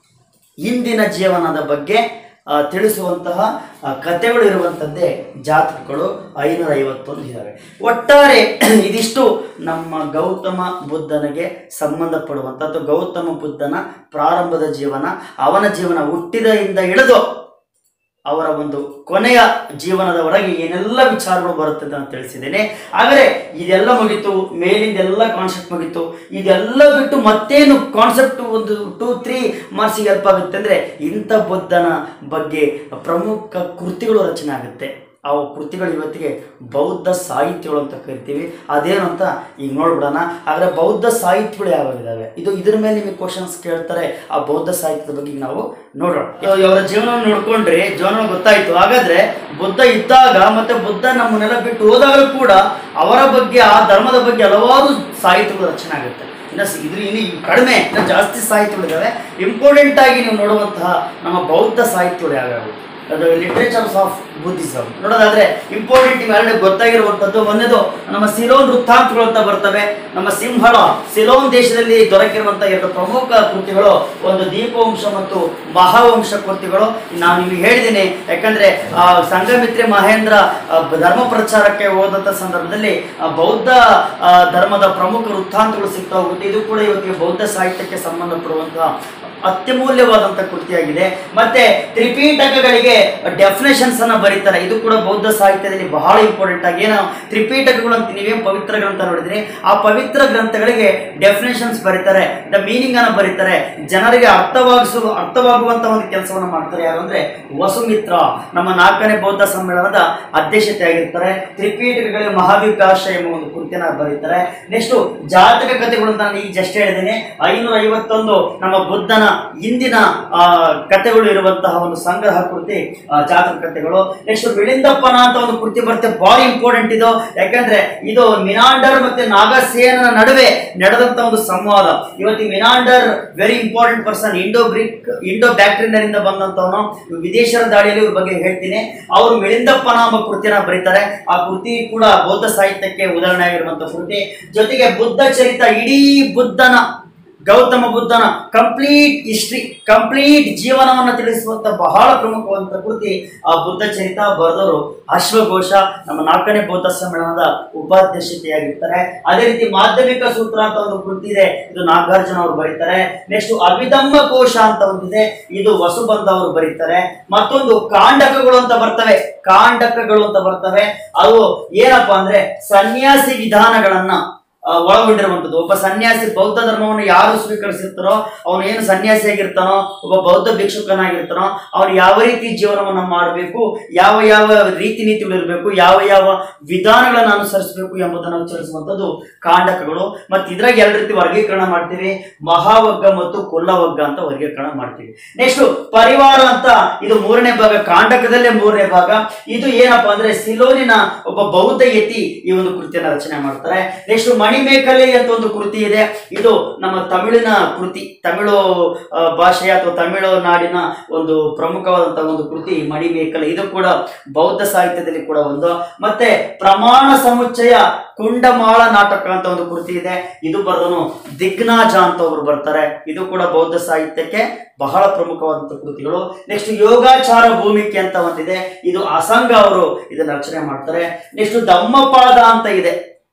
ಹಿಂದಿನ ಜೀವನದ ಬಗ್ಗೆ ಆ, ತಿಳಿಸುವಂತಹ ಆ, ಕಥೆಗಳು ಇರುವಂಥದ್ದೇ ಜಾತಕಗಳು ಐನೂರ ಐವತ್ತೊಂದು ಇದ್ದಾವೆ ಒಟ್ಟಾರೆ ಇದಿಷ್ಟು ನಮ್ಮ ಗೌತಮ ಬುದ್ಧನಿಗೆ ಸಂಬಂಧಪಡುವಂಥ ಅಥವಾ ಗೌತಮ ಬುದ್ಧನ ಪ್ರಾರಂಭದ ಜೀವನ ಅವನ ಜೀವನ ಹುಟ್ಟಿದಿಂದ ಹಿಡಿದು ಅವರ ಒಂದು ಕೊನೆಯ ಜೀವನದವರೆಗೆ ಏನೆಲ್ಲ ವಿಚಾರಗಳು ಬರುತ್ತದೆ ಅಂತ ತಿಳಿಸಿದ್ದೇನೆ ಆದರೆ ಇದೆಲ್ಲ ಮುಗೀತು ಮೇಲಿಂದ ಎಲ್ಲ ಕಾನ್ಸೆಪ್ಟ್ ಮುಗೀತು ಇದೆಲ್ಲ ಬಿಟ್ಟು ಮತ್ತೇನು ಕಾನ್ಸೆಪ್ಟ್ ಒಂದು ಟೂ ತ್ರೀ ಮಾರ್ಕ್ಸಿಗೆ ಹೆಲ್ಪ್ ಆಗುತ್ತೆ ಅಂದರೆ ಇಂಥ ಬುದ್ಧನ ಬಗ್ಗೆ ಪ್ರಮುಖ ಕೃತಿಗಳು ರಚನೆ ಆಗುತ್ತೆ ಆ ಕೃತಿಗಳು ಇವತ್ತಿಗೆ ಬೌದ್ಧ ಸಾಹಿತ್ಯಗಳು ಅಂತ ಕರಿತೀವಿ ಅದೇನು ಅಂತ ಈಗ ನೋಡ್ಬಿಡೋಣ ಆದರೆ ಬೌದ್ಧ ಸಾಹಿತ್ಯಗಳು ಯಾವಾಗಿದ್ದಾವೆ ಇದು ಇದ್ರ ಮೇಲೆ ನಿಮಗೆ ಕ್ವಶನ್ಸ್ ಕೇಳ್ತಾರೆ ಆ ಬೌದ್ಧ ಸಾಹಿತ್ಯದ ಬಗ್ಗೆ ಈಗ ನಾವು ನೋಡೋಣ ಇವಾಗ ಅವರ ಜೀವನವನ್ನು ನೋಡ್ಕೊಂಡ್ರೆ ಜೀವನ ಗೊತ್ತಾಯ್ತು ಹಾಗಾದ್ರೆ ಬುದ್ಧ ಇದ್ದಾಗ ಮತ್ತೆ ಬುದ್ಧ ನಮ್ಮನ್ನೆಲ್ಲ ಬಿಟ್ಟು ಹೋದಾಗಲೂ ಕೂಡ ಅವರ ಬಗ್ಗೆ ಆ ಧರ್ಮದ ಬಗ್ಗೆ ಹಲವಾರು ಸಾಹಿತ್ಯಗಳು ರಚನೆ ಆಗುತ್ತೆ ಇನ್ನು ಸ- ಇದ್ರ ಇನ್ನು ಇವ್ ಕಡಿಮೆ ಇನ್ನು ಜಾಸ್ತಿ ಸಾಹಿತ್ಯಗಳಿದ್ದಾವೆ ಇಂಪಾರ್ಟೆಂಟ್ ಆಗಿ ನೀವು ನೋಡುವಂತಹ ನಮ್ಮ ಬೌದ್ಧ ಸಾಹಿತ್ಯಗಳು ಯಾವ್ಯಾವು ಅದು ಲಿಟ್ರೇಚರ್ಸ್ ಆಫ್ ಬುದ್ಧಿಸಮ್ ನೋಡೋದಾದ್ರೆ ಇಂಪಾರ್ಟೆಂಟ್ ಇವೆರಡು ಗೊತ್ತಾಗಿರುವಂಥದ್ದು ಒಂದೇದು ನಮ್ಮ ಸಿಲೋನ್ ವೃತ್ತಾಂತಗಳು ಅಂತ ಬರ್ತವೆ ನಮ್ಮ ಸಿಂಹಳ ಸಿಲೋನ್ ದೇಶದಲ್ಲಿ ದೊರಕಿರುವಂತಹ ಎರಡು ಪ್ರಮುಖ ಕೃತಿಗಳು ಒಂದು ದೀಪವಂಶ ಮತ್ತು ಮಹಾವಂಶ ಕೃತಿಗಳು ನಾನು ನಿಮಗೆ ಹೇಳಿದ್ದೀನಿ ಯಾಕಂದ್ರೆ ಆ, ಸಂಘಮಿತ್ರೆ ಮಹೇಂದ್ರ ಆ, ಬ- ಧರ್ಮ ಪ್ರಚಾರಕ್ಕೆ ಹೋದಂಥ ಸಂದರ್ಭದಲ್ಲಿ ಆ, ಬೌದ್ಧ ಆ, ಧರ್ಮದ ಪ್ರಮುಖ ವೃತ್ತಾಂತಗಳು ಸಿಗ್ತಾ ಹೋಗುತ್ತೆ ಇದು ಕೂಡ ಇವತ್ತಿಗೆ ಬೌದ್ಧ ಸಾಹಿತ್ಯಕ್ಕೆ ಸಂಬಂಧಪಡುವಂತಹ ಅತ್ಯಮೂಲ್ಯವಾದಂಥ ಕೃತಿಯಾಗಿದೆ ಮತ್ತೆ ತ್ರಿಪೀಠಕಗಳಿಗೆ ಡೆಫಿನೇಷನ್ಸ್ ಅನ್ನ ಬರೀತಾರೆ ಇದು ಕೂಡ ಬೌದ್ಧ ಸಾಹಿತ್ಯದಲ್ಲಿ ಬಹಳ ಇಂಪಾರ್ಟೆಂಟ್ ಆಗಿ ಏನು ತ್ರಿಪೀಠಕಗಳು ಅಂತ ನೀವೇನು ಪವಿತ್ರ ಗ್ರಂಥ ನೋಡಿದ್ರಿ ಆ ಪವಿತ್ರ ಗ್ರಂಥಗಳಿಗೆ ಡೆಫಿನೇಷನ್ಸ್ ಬರೀತಾರೆ ದ ಮೀನಿಂಗ್ ಅನ್ನ ಬರೀತಾರೆ ಜನರಿಗೆ ಅರ್ಥವಾಗಿಸುವ ಅರ್ಥವಾಗುವಂತ ಒಂದು ಕೆಲಸವನ್ನು ಮಾಡ್ತಾರೆ ಯಾರು ಅಂದ್ರೆ ವಸುಮಿತ್ರ ನಮ್ಮ ನಾಲ್ಕನೇ ಬೌದ್ಧ ಸಮ್ಮೇಳನದ ಅಧ್ಯಕ್ಷತೆ ಆಗಿರ್ತಾರೆ ತ್ರಿಪೀಠಕಗಳಿಗೆ ಮಹಾವಿಕಾಶ ಎಂಬ ಒಂದು ಕೃತಿಯನ್ನ ಬರೀತಾರೆ ನೆಕ್ಸ್ಟ್ ಜಾತಕ ಕಥೆಗಳು ಅಂತ ನಾನು ಈಗ ಜಸ್ಟ್ ಹೇಳಿದ್ದೇನೆ ಐನೂರ ಐವತ್ತೊಂದು ನಮ್ಮ ಬುದ್ಧನ ಹಿಂದಿನ ಆ, ಕಥೆಗಳು ಇರುವಂತಹ ಒಂದು ಸಂಗ್ರಹ ಕೃತಿ ಆ, ಜಾತಕ ಕಥೆಗಳು ನೆಕ್ಸ್ಟ್ ಮಿಳಿಂದಪ್ಪನ ಅಂತ ಒಂದು ಕೃತಿ ಬರುತ್ತೆ ಭಾರಿ ಇಂಪಾರ್ಟೆಂಟ್ ಇದು ಯಾಕಂದ್ರೆ ಇದು ಮಿನಾಂಡರ್ ಮತ್ತೆ ನಾಗಸೇನನ ನಡುವೆ ನಡೆದಂತ ಒಂದು ಸಂವಾದ ಇವತ್ತು ಈ Menander very important person Indo Greek Indo ಬ್ಯಾಕ್ಟೀರಿಯಿಂದ ಬಂದಂತವನು ವಿದೇಶರ ದಾಳಿಯಲ್ಲಿ ಇವ್ರ ಬಗ್ಗೆ ಹೇಳ್ತೀನಿ ಅವರು ಮಿಳಿಂದಪ್ಪನ ಎಂಬ ಕೃತಿಯನ್ನ ಬರೀತಾರೆ ಆ ಕೃತಿ ಕೂಡ ಬೌದ್ಧ ಸಾಹಿತ್ಯಕ್ಕೆ ಉದಾಹರಣೆ ಆಗಿರುವಂತ ಕೃತಿ ಜೊತೆಗೆ ಬುದ್ಧ ಚರಿತ ಇಡೀ ಬುದ್ಧನ ಗೌತಮ ಬುದ್ಧನ ಕಂಪ್ಲೀಟ್ ಹಿಸ್ಟ್ರಿ ಕಂಪ್ಲೀಟ್ ಜೀವನವನ್ನು ತಿಳಿಸುವಂತ ಬಹಳ ಪ್ರಮುಖವಾದಂತ ಕೃತಿ ಆ ಬುದ್ಧ ಚರಿತ ಬರೆದವರು ಅಶ್ವಘೋಷ ನಮ್ಮ ನಾಲ್ಕನೇ ಬೌದ್ಧ ಸಮ್ಮೇಳನದ ಉಪಾಧ್ಯಕ್ಷತೆಯಾಗಿರ್ತಾರೆ ಅದೇ ರೀತಿ ಮಾಧ್ಯಮಿಕ ಸೂತ್ರ ಅಂತ ಒಂದು ಕೃತಿ ಇದೆ ಇದು ನಾಗಾರ್ಜುನ ಅವರು ಬರೀತಾರೆ ನೆಕ್ಸ್ಟ್ ಅಭಿಧಮ್ಮ ಕೋಶ ಅಂತ ಒಂದಿದೆ ಇದು ವಸುಬಂಧ ಅವರು ಬರೀತಾರೆ ಮತ್ತೊಂದು ಕಾಂಡಕಗಳು ಅಂತ ಬರ್ತವೆ ಕಾಂಡಕಗಳು ಅಂತ ಬರ್ತವೆ ಅವು ಏನಪ್ಪಾ ಅಂದ್ರೆ ಸನ್ಯಾಸಿ ವಿಧಾನಗಳನ್ನ ಆ, ಒಳಗೊಂಡಿರುವಂಥದ್ದು ಒಬ್ಬ ಸನ್ಯಾಸಿ ಬೌದ್ಧ ಧರ್ಮವನ್ನು ಯಾರು ಸ್ವೀಕರಿಸಿರ್ತಾರೋ ಅವನು ಏನು ಸನ್ಯಾಸಿಯಾಗಿರ್ತಾನೋ ಒಬ್ಬ ಬೌದ್ಧ ಭಿಕ್ಷುಕನಾಗಿರ್ತಾನೋ ಅವನು ಯಾವ ರೀತಿ ಜೀವನವನ್ನು ಮಾಡಬೇಕು ಯಾವ ಯಾವ ರೀತಿ ನೀತಿಗಳು ಇರಬೇಕು ಯಾವ ಯಾವ ವಿಧಾನಗಳನ್ನು ಅನುಸರಿಸಬೇಕು ಎಂಬುದನ್ನು ವಿಚಾರಿಸುವಂಥದ್ದು ಕಾಂಡಕಗಳು ಮತ್ತು ಇದ್ರಾಗ ಎರಡು ರೀತಿ ವರ್ಗೀಕರಣ ಮಾಡ್ತೀವಿ ಮಹಾವಗ್ಗ ಮತ್ತು ಕೊಲ್ಲವಗ್ಗ ಅಂತ ವರ್ಗೀಕರಣ ಮಾಡ್ತೀವಿ ನೆಕ್ಸ್ಟ್ ಪರಿವಾರ ಅಂತ ಇದು ಮೂರನೇ ಭಾಗ ಕಾಂಡಕದಲ್ಲೇ ಮೂರನೇ ಭಾಗ ಇದು ಏನಪ್ಪಾ ಅಂದ್ರೆ ಸಿಲೋನಿನ ಒಬ್ಬ ಬೌದ್ಧ ಯತಿ ಈ ಒಂದು ಕೃತಿಯನ್ನ ರಚನೆ ಮಾಡ್ತಾರೆ ನೆಕ್ಸ್ಟ್ ಮಣಿಮೇಖಲೆ ಅಂತ ಒಂದು ಕೃತಿ ಇದೆ ಇದು ನಮ್ಮ ತಮಿಳಿನ ಕೃತಿ ತಮಿಳು ಆ, ಭಾಷೆಯ ಅಥವಾ ತಮಿಳು ನಾಡಿನ ಒಂದು ಪ್ರಮುಖವಾದಂತಹ ಒಂದು ಕೃತಿ ಮಣಿಮೇಖಲೆ ಇದು ಕೂಡ ಬೌದ್ಧ ಸಾಹಿತ್ಯದಲ್ಲಿ ಕೂಡ ಒಂದು ಮತ್ತೆ ಪ್ರಮಾಣ ಸಮುಚ್ಚಯ ಕುಂಡಮಾಳ ನಾಟಕ ಅಂತ ಒಂದು ಕೃತಿ ಇದೆ ಇದು ಬರೆದನು ದಿಗ್ನಾಜ ಅಂತ ಒಬ್ರು ಬರ್ತಾರೆ ಇದು ಕೂಡ ಬೌದ್ಧ ಸಾಹಿತ್ಯಕ್ಕೆ ಬಹಳ ಪ್ರಮುಖವಾದಂಥ ಕೃತಿಗಳು ನೆಕ್ಸ್ಟ್ ಯೋಗಾಚಾರ ಭೂಮಿಕೆ ಅಂತ ಒಂದಿದೆ ಇದು ಅಸಂಗ ಅವರು ಇದನ್ನ ರಚನೆ ಮಾಡ್ತಾರೆ ನೆಕ್ಸ್ಟ್ ಧಮ್ಮಪಾದ ಅಂತ ಇದೆ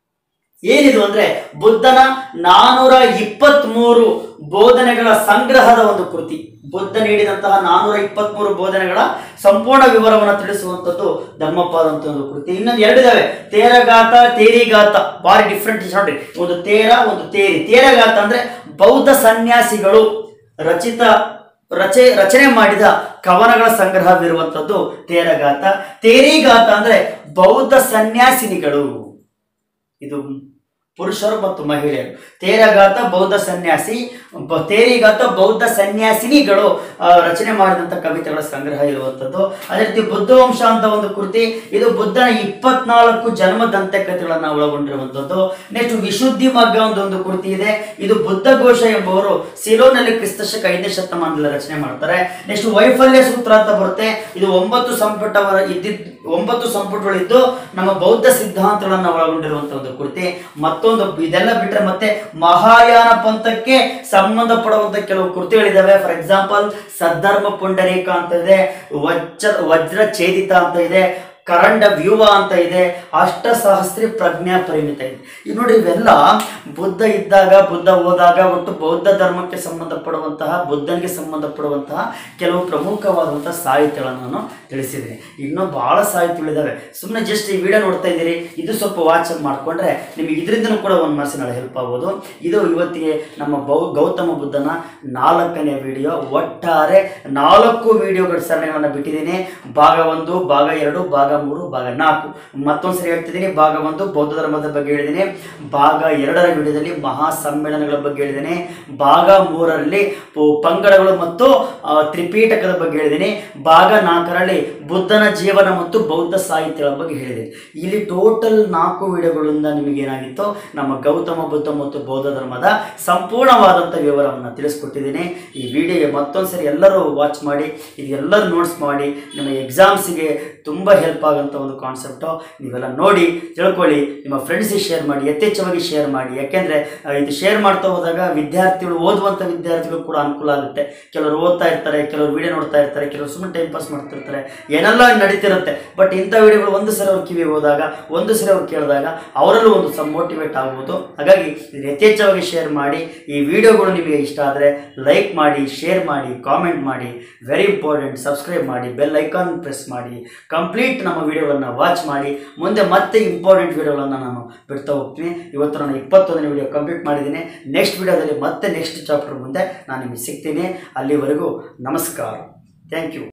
ಏನಿದು ಅಂದ್ರೆ ಬುದ್ಧನ ನಾನೂರ ಇಪ್ಪತ್ಮೂರು ಬೋಧನೆಗಳ ಸಂಗ್ರಹದ ಒಂದು ಕೃತಿ ಬುದ್ಧ ನೀಡಿದಂತಹ ನಾನೂರ ಇಪ್ಪತ್ಮೂರು ಬೋಧನೆಗಳ ಸಂಪೂರ್ಣ ವಿವರವನ್ನು ತಿಳಿಸುವಂಥದ್ದು ಧಮ್ಮಪಾದ ಅಂತ ಒಂದು ಕೃತಿ ಇನ್ನೊಂದು ಎರಡಿದಾವೆ ತೇರಗಾತ ತೇರಿಗಾತ ಭಾರಿ ಡಿಫ್ರೆಂಟ್ ನೋಡ್ರಿ ಒಂದು ತೇರ ಒಂದು ತೇರಿ ತೇರಗಾತ ಅಂದ್ರೆ ಬೌದ್ಧ ಸನ್ಯಾಸಿಗಳು ರಚಿತ ರಚೆ ರಚನೆ ಮಾಡಿದ ಕವನಗಳ ಸಂಗ್ರಹವಿರುವಂಥದ್ದು ತೇರಗಾತ ತೇರಿಗಾತ ಅಂದ್ರೆ ಬೌದ್ಧ ಸನ್ಯಾಸಿನಿಗಳು ಇದು ಪುರುಷರು ಮತ್ತು ಮಹಿಳೆಯರು ತೇರಗಾತ ಬೌದ್ಧ ಸನ್ಯಾಸಿ ಬ- ತೇರಿಗಾತ ಬೌದ್ಧ ಸನ್ಯಾಸಿನಿಗಳು ಆ, ರಚನೆ ಮಾಡಿದಂಥ ಕವಿತೆಗಳ ಸಂಗ್ರಹ ಇರುವಂಥದ್ದು ಅದೇ ರೀತಿ ಬುದ್ಧವಂಶ ಅಂತ ಒಂದು ಕೃತಿ ಇದು ಬುದ್ಧನ ಇಪ್ಪತ್ನಾಲ್ಕು ಜನ್ಮ ದಂತಕಥೆಗಳನ್ನು ಒಳಗೊಂಡಿರುವಂಥದ್ದು ನೆಕ್ಸ್ಟ್ ವಿಶುದ್ಧಿ ಮಗ್ಗ ಅಂತ ಒಂದು ಕೃತಿ ಇದೆ ಇದು ಬುದ್ಧ ಘೋಷ ಎಂಬುವರು ಸಿಲೋನಲ್ಲಿ ಕ್ರಿಸ್ತಶಕ ಐದನೇ ಶತಮಾನದಲ್ಲಿ ರಚನೆ ಮಾಡ್ತಾರೆ ನೆಕ್ಸ್ಟ್ ವೈಫಲ್ಯ ಸೂತ್ರ ಅಂತ ಬರುತ್ತೆ ಇದು ಒಂಬತ್ತು ಸಂಪುಟವರ ಇದ್ದಿದ್ ಒಂಬತ್ತು ಸಂಪುಟಗಳಿದ್ದು ನಮ್ಮ ಬೌದ್ಧ ಸಿದ್ಧಾಂತಗಳನ್ನ ಒಳಗೊಂಡಿರುವಂತ ಒಂದು ಕೃತಿ ಮತ್ತೊಂದು ಇದೆಲ್ಲ ಬಿಟ್ರೆ ಮತ್ತೆ ಮಹಾಯಾನ ಪಂಥಕ್ಕೆ ಸಂಬಂಧಪಡುವಂತ ಕೆಲವು ಕೃತಿಗಳಿದಾವೆ ಫಾರ್ ಎಕ್ಸಾಂಪಲ್ ಸದ್ಧರ್ಮ ಪುಂಡರೀಕ ಅಂತ ಇದೆ ವಜ್ರ ವಜ್ರ ಛೇದಿತ ಅಂತ ಇದೆ ಕರಂಡ ವ್ಯೂಹ ಅಂತ ಇದೆ ಅಷ್ಟಸಹಸ್ರಿ ಪ್ರಜ್ಞಾ ಪರಿಮಿತ ಇದೆ ಇದು ನೋಡಿ ಇವೆಲ್ಲ ಬುದ್ಧ ಇದ್ದಾಗ ಬುದ್ಧ ಹೋದಾಗ ಒಟ್ಟು ಬೌದ್ಧ ಧರ್ಮಕ್ಕೆ ಸಂಬಂಧಪಡುವಂತಹ ಬುದ್ಧನಿಗೆ ಸಂಬಂಧಪಡುವಂತಹ ಕೆಲವು ಪ್ರಮುಖವಾದಂತಹ ಸಾಹಿತ್ಯಗಳನ್ನು ನಾನು ತಿಳಿಸಿದ್ದೀನಿ ಇನ್ನೂ ಬಹಳ ಸಾಹಿತ್ಯಗಳಿದ್ದಾವೆ ಸುಮ್ಮನೆ ಜಸ್ಟ್ ಈ ವಿಡಿಯೋ ನೋಡ್ತಾ ಇದ್ದೀರಿ ಇದು ಸ್ವಲ್ಪ ವಾಚ್ ಮಾಡಿಕೊಂಡ್ರೆ ನಿಮಗೆ ಇದರಿಂದನೂ ಕೂಡ ಒಂದು ಮನಸ್ಸಿನಲ್ಲಿ ಹೆಲ್ಪ್ ಆಗ್ಬೋದು ಇದು ಇವತ್ತಿಗೆ ನಮ್ಮ ಬೌ ಗೌತಮ ಬುದ್ಧನ ನಾಲ್ಕನೇ ವಿಡಿಯೋ ಒಟ್ಟಾರೆ ನಾಲ್ಕು ವಿಡಿಯೋಗಳ ಸರಣಿಗಳನ್ನು ಬಿಟ್ಟಿದ್ದೀನಿ ಭಾಗ ಒಂದು ಭಾಗ ಎರಡು ಭಾಗ ಮೂರು ಭಾಗ ನಾಲ್ಕು ಮತ್ತೊಂದು ಸರಿ ಹೇಳ್ತಿದ್ದೀನಿ ಭಾಗ ಒಂದು ಬೌದ್ಧ ಧರ್ಮದ ಬಗ್ಗೆ ಹೇಳಿದ್ದೀನಿ ಭಾಗ ಎರಡರ ವಿಡಿಯೋದಲ್ಲಿ ಮಹಾ ಸಮ್ಮೇಳನಗಳ ಬಗ್ಗೆ ಹೇಳಿದ್ದೀನಿ ಭಾಗ ಮೂರರಲ್ಲಿ ಪು- ಪಂಗಡಗಳು ಮತ್ತು ಆ, ತ್ರಿಪೀಠಕದ ಬಗ್ಗೆ ಹೇಳಿದ್ದೀನಿ ಭಾಗ ನಾಲ್ಕರಲ್ಲಿ ಬುದ್ಧನ ಜೀವನ ಮತ್ತು ಬೌದ್ಧ ಸಾಹಿತ್ಯಗಳ ಬಗ್ಗೆ ಹೇಳಿದ್ದೀನಿ ಇಲ್ಲಿ ಟೋಟಲ್ ನಾಲ್ಕು ವಿಡಿಯೋಗಳಿಂದ ನಿಮಗೆ ಏನಾಗಿತ್ತು ನಮ್ಮ ಗೌತಮ ಬುದ್ಧ ಮತ್ತು ಬೌದ್ಧ ಧರ್ಮದ ಸಂಪೂರ್ಣವಾದಂಥ ವಿವರವನ್ನು ತಿಳಿಸ್ಕೊಟ್ಟಿದ್ದೀನಿ ಈ ವಿಡಿಯೋಗೆ ಮತ್ತೊಂದು ಸರಿ ಎಲ್ಲರೂ ವಾಚ್ ಮಾಡಿ ಇದು ಎಲ್ಲರೂ ನೋಟ್ಸ್ ಮಾಡಿ ನಿಮ್ಮ ಎಕ್ಸಾಮ್ಸಿಗೆ ತುಂಬ ಹೆಲ್ಪ್ ಆಗೋಂಥ ಒಂದು ಕಾನ್ಸೆಪ್ಟು ನೀವೆಲ್ಲ ನೋಡಿ ತಿಳ್ಕೊಳ್ಳಿ ನಿಮ್ಮ ಫ್ರೆಂಡ್ಸಿಗೆ ಶೇರ್ ಮಾಡಿ ಯಥೇಚ್ಛವಾಗಿ ಶೇರ್ ಮಾಡಿ ಯಾಕೆಂದರೆ ಇದು ಶೇರ್ ಮಾಡ್ತಾ ಹೋದಾಗ ವಿದ್ಯಾರ್ಥಿಗಳು ಓದುವಂಥ ವಿದ್ಯಾರ್ಥಿಗಳು ಕೂಡ ಅನುಕೂಲ ಆಗುತ್ತೆ ಕೆಲವರು ಓದ್ತಾ ಇರ್ತಾರೆ ಕೆಲವರು ವಿಡಿಯೋ ನೋಡ್ತಾ ಇರ್ತಾರೆ ಕೆಲವರು ಸುಮ್ಮನೆ ಟೈಮ್ ಪಾಸ್ ಮಾಡ್ತಿರ್ತಾರೆ ಏನೆಲ್ಲ ನಡೀತಿರುತ್ತೆ ಬಟ್ ಇಂಥ ವಿಡಿಯೋಗಳು ಒಂದು ಸರಿ ಅವ್ರ ಕಿವಿ ಹೋದಾಗ ಒಂದು ಸರಿ ಅವ್ರು ಕೇಳಿದಾಗ ಅವರಲ್ಲೂ ಒಂದು ಸಮ್ ಮೋಟಿವೇಟ್ ಆಗ್ಬೋದು ಹಾಗಾಗಿ ಇದು ಯಥೇಚ್ಛವಾಗಿ ಶೇರ್ ಮಾಡಿ ಈ ವಿಡಿಯೋಗಳು ನಿಮಗೆ ಇಷ್ಟ ಆದರೆ ಲೈಕ್ ಮಾಡಿ ಶೇರ್ ಮಾಡಿ ಕಾಮೆಂಟ್ ಮಾಡಿ ವೆರಿ ಇಂಪಾರ್ಟೆಂಟ್ ಸಬ್ಸ್ಕ್ರೈಬ್ ಮಾಡಿ ಬೆಲ್ ಐಕಾನ್ ಪ್ರೆಸ್ ಮಾಡಿ ಕಂಪ್ಲೀಟ್ ನಮ್ಮ ವಿಡಿಯೋವನ್ನು ವಾಚ್ ಮಾಡಿ ಮುಂದೆ ಮತ್ತೆ ಇಂಪಾರ್ಟೆಂಟ್ ವಿಡಿಯೋಗಳನ್ನು ನಾನು ಬಿಡ್ತಾ ಹೋಗ್ತೀನಿ ಇವತ್ತು ನಾನು ಇಪ್ಪತ್ತೊಂದನೇ ವಿಡಿಯೋ ಕಂಪ್ಲೀಟ್ ಮಾಡಿದ್ದೀನಿ ನೆಕ್ಸ್ಟ್ ವಿಡಿಯೋದಲ್ಲಿ ಮತ್ತೆ ನೆಕ್ಸ್ಟ್ ಚಾಪ್ಟರ್ ಮುಂದೆ ನಾನು ನಿಮಗೆ ಸಿಗ್ತೀನಿ ಅಲ್ಲಿವರೆಗೂ ನಮಸ್ಕಾರ ಥ್ಯಾಂಕ್ ಯು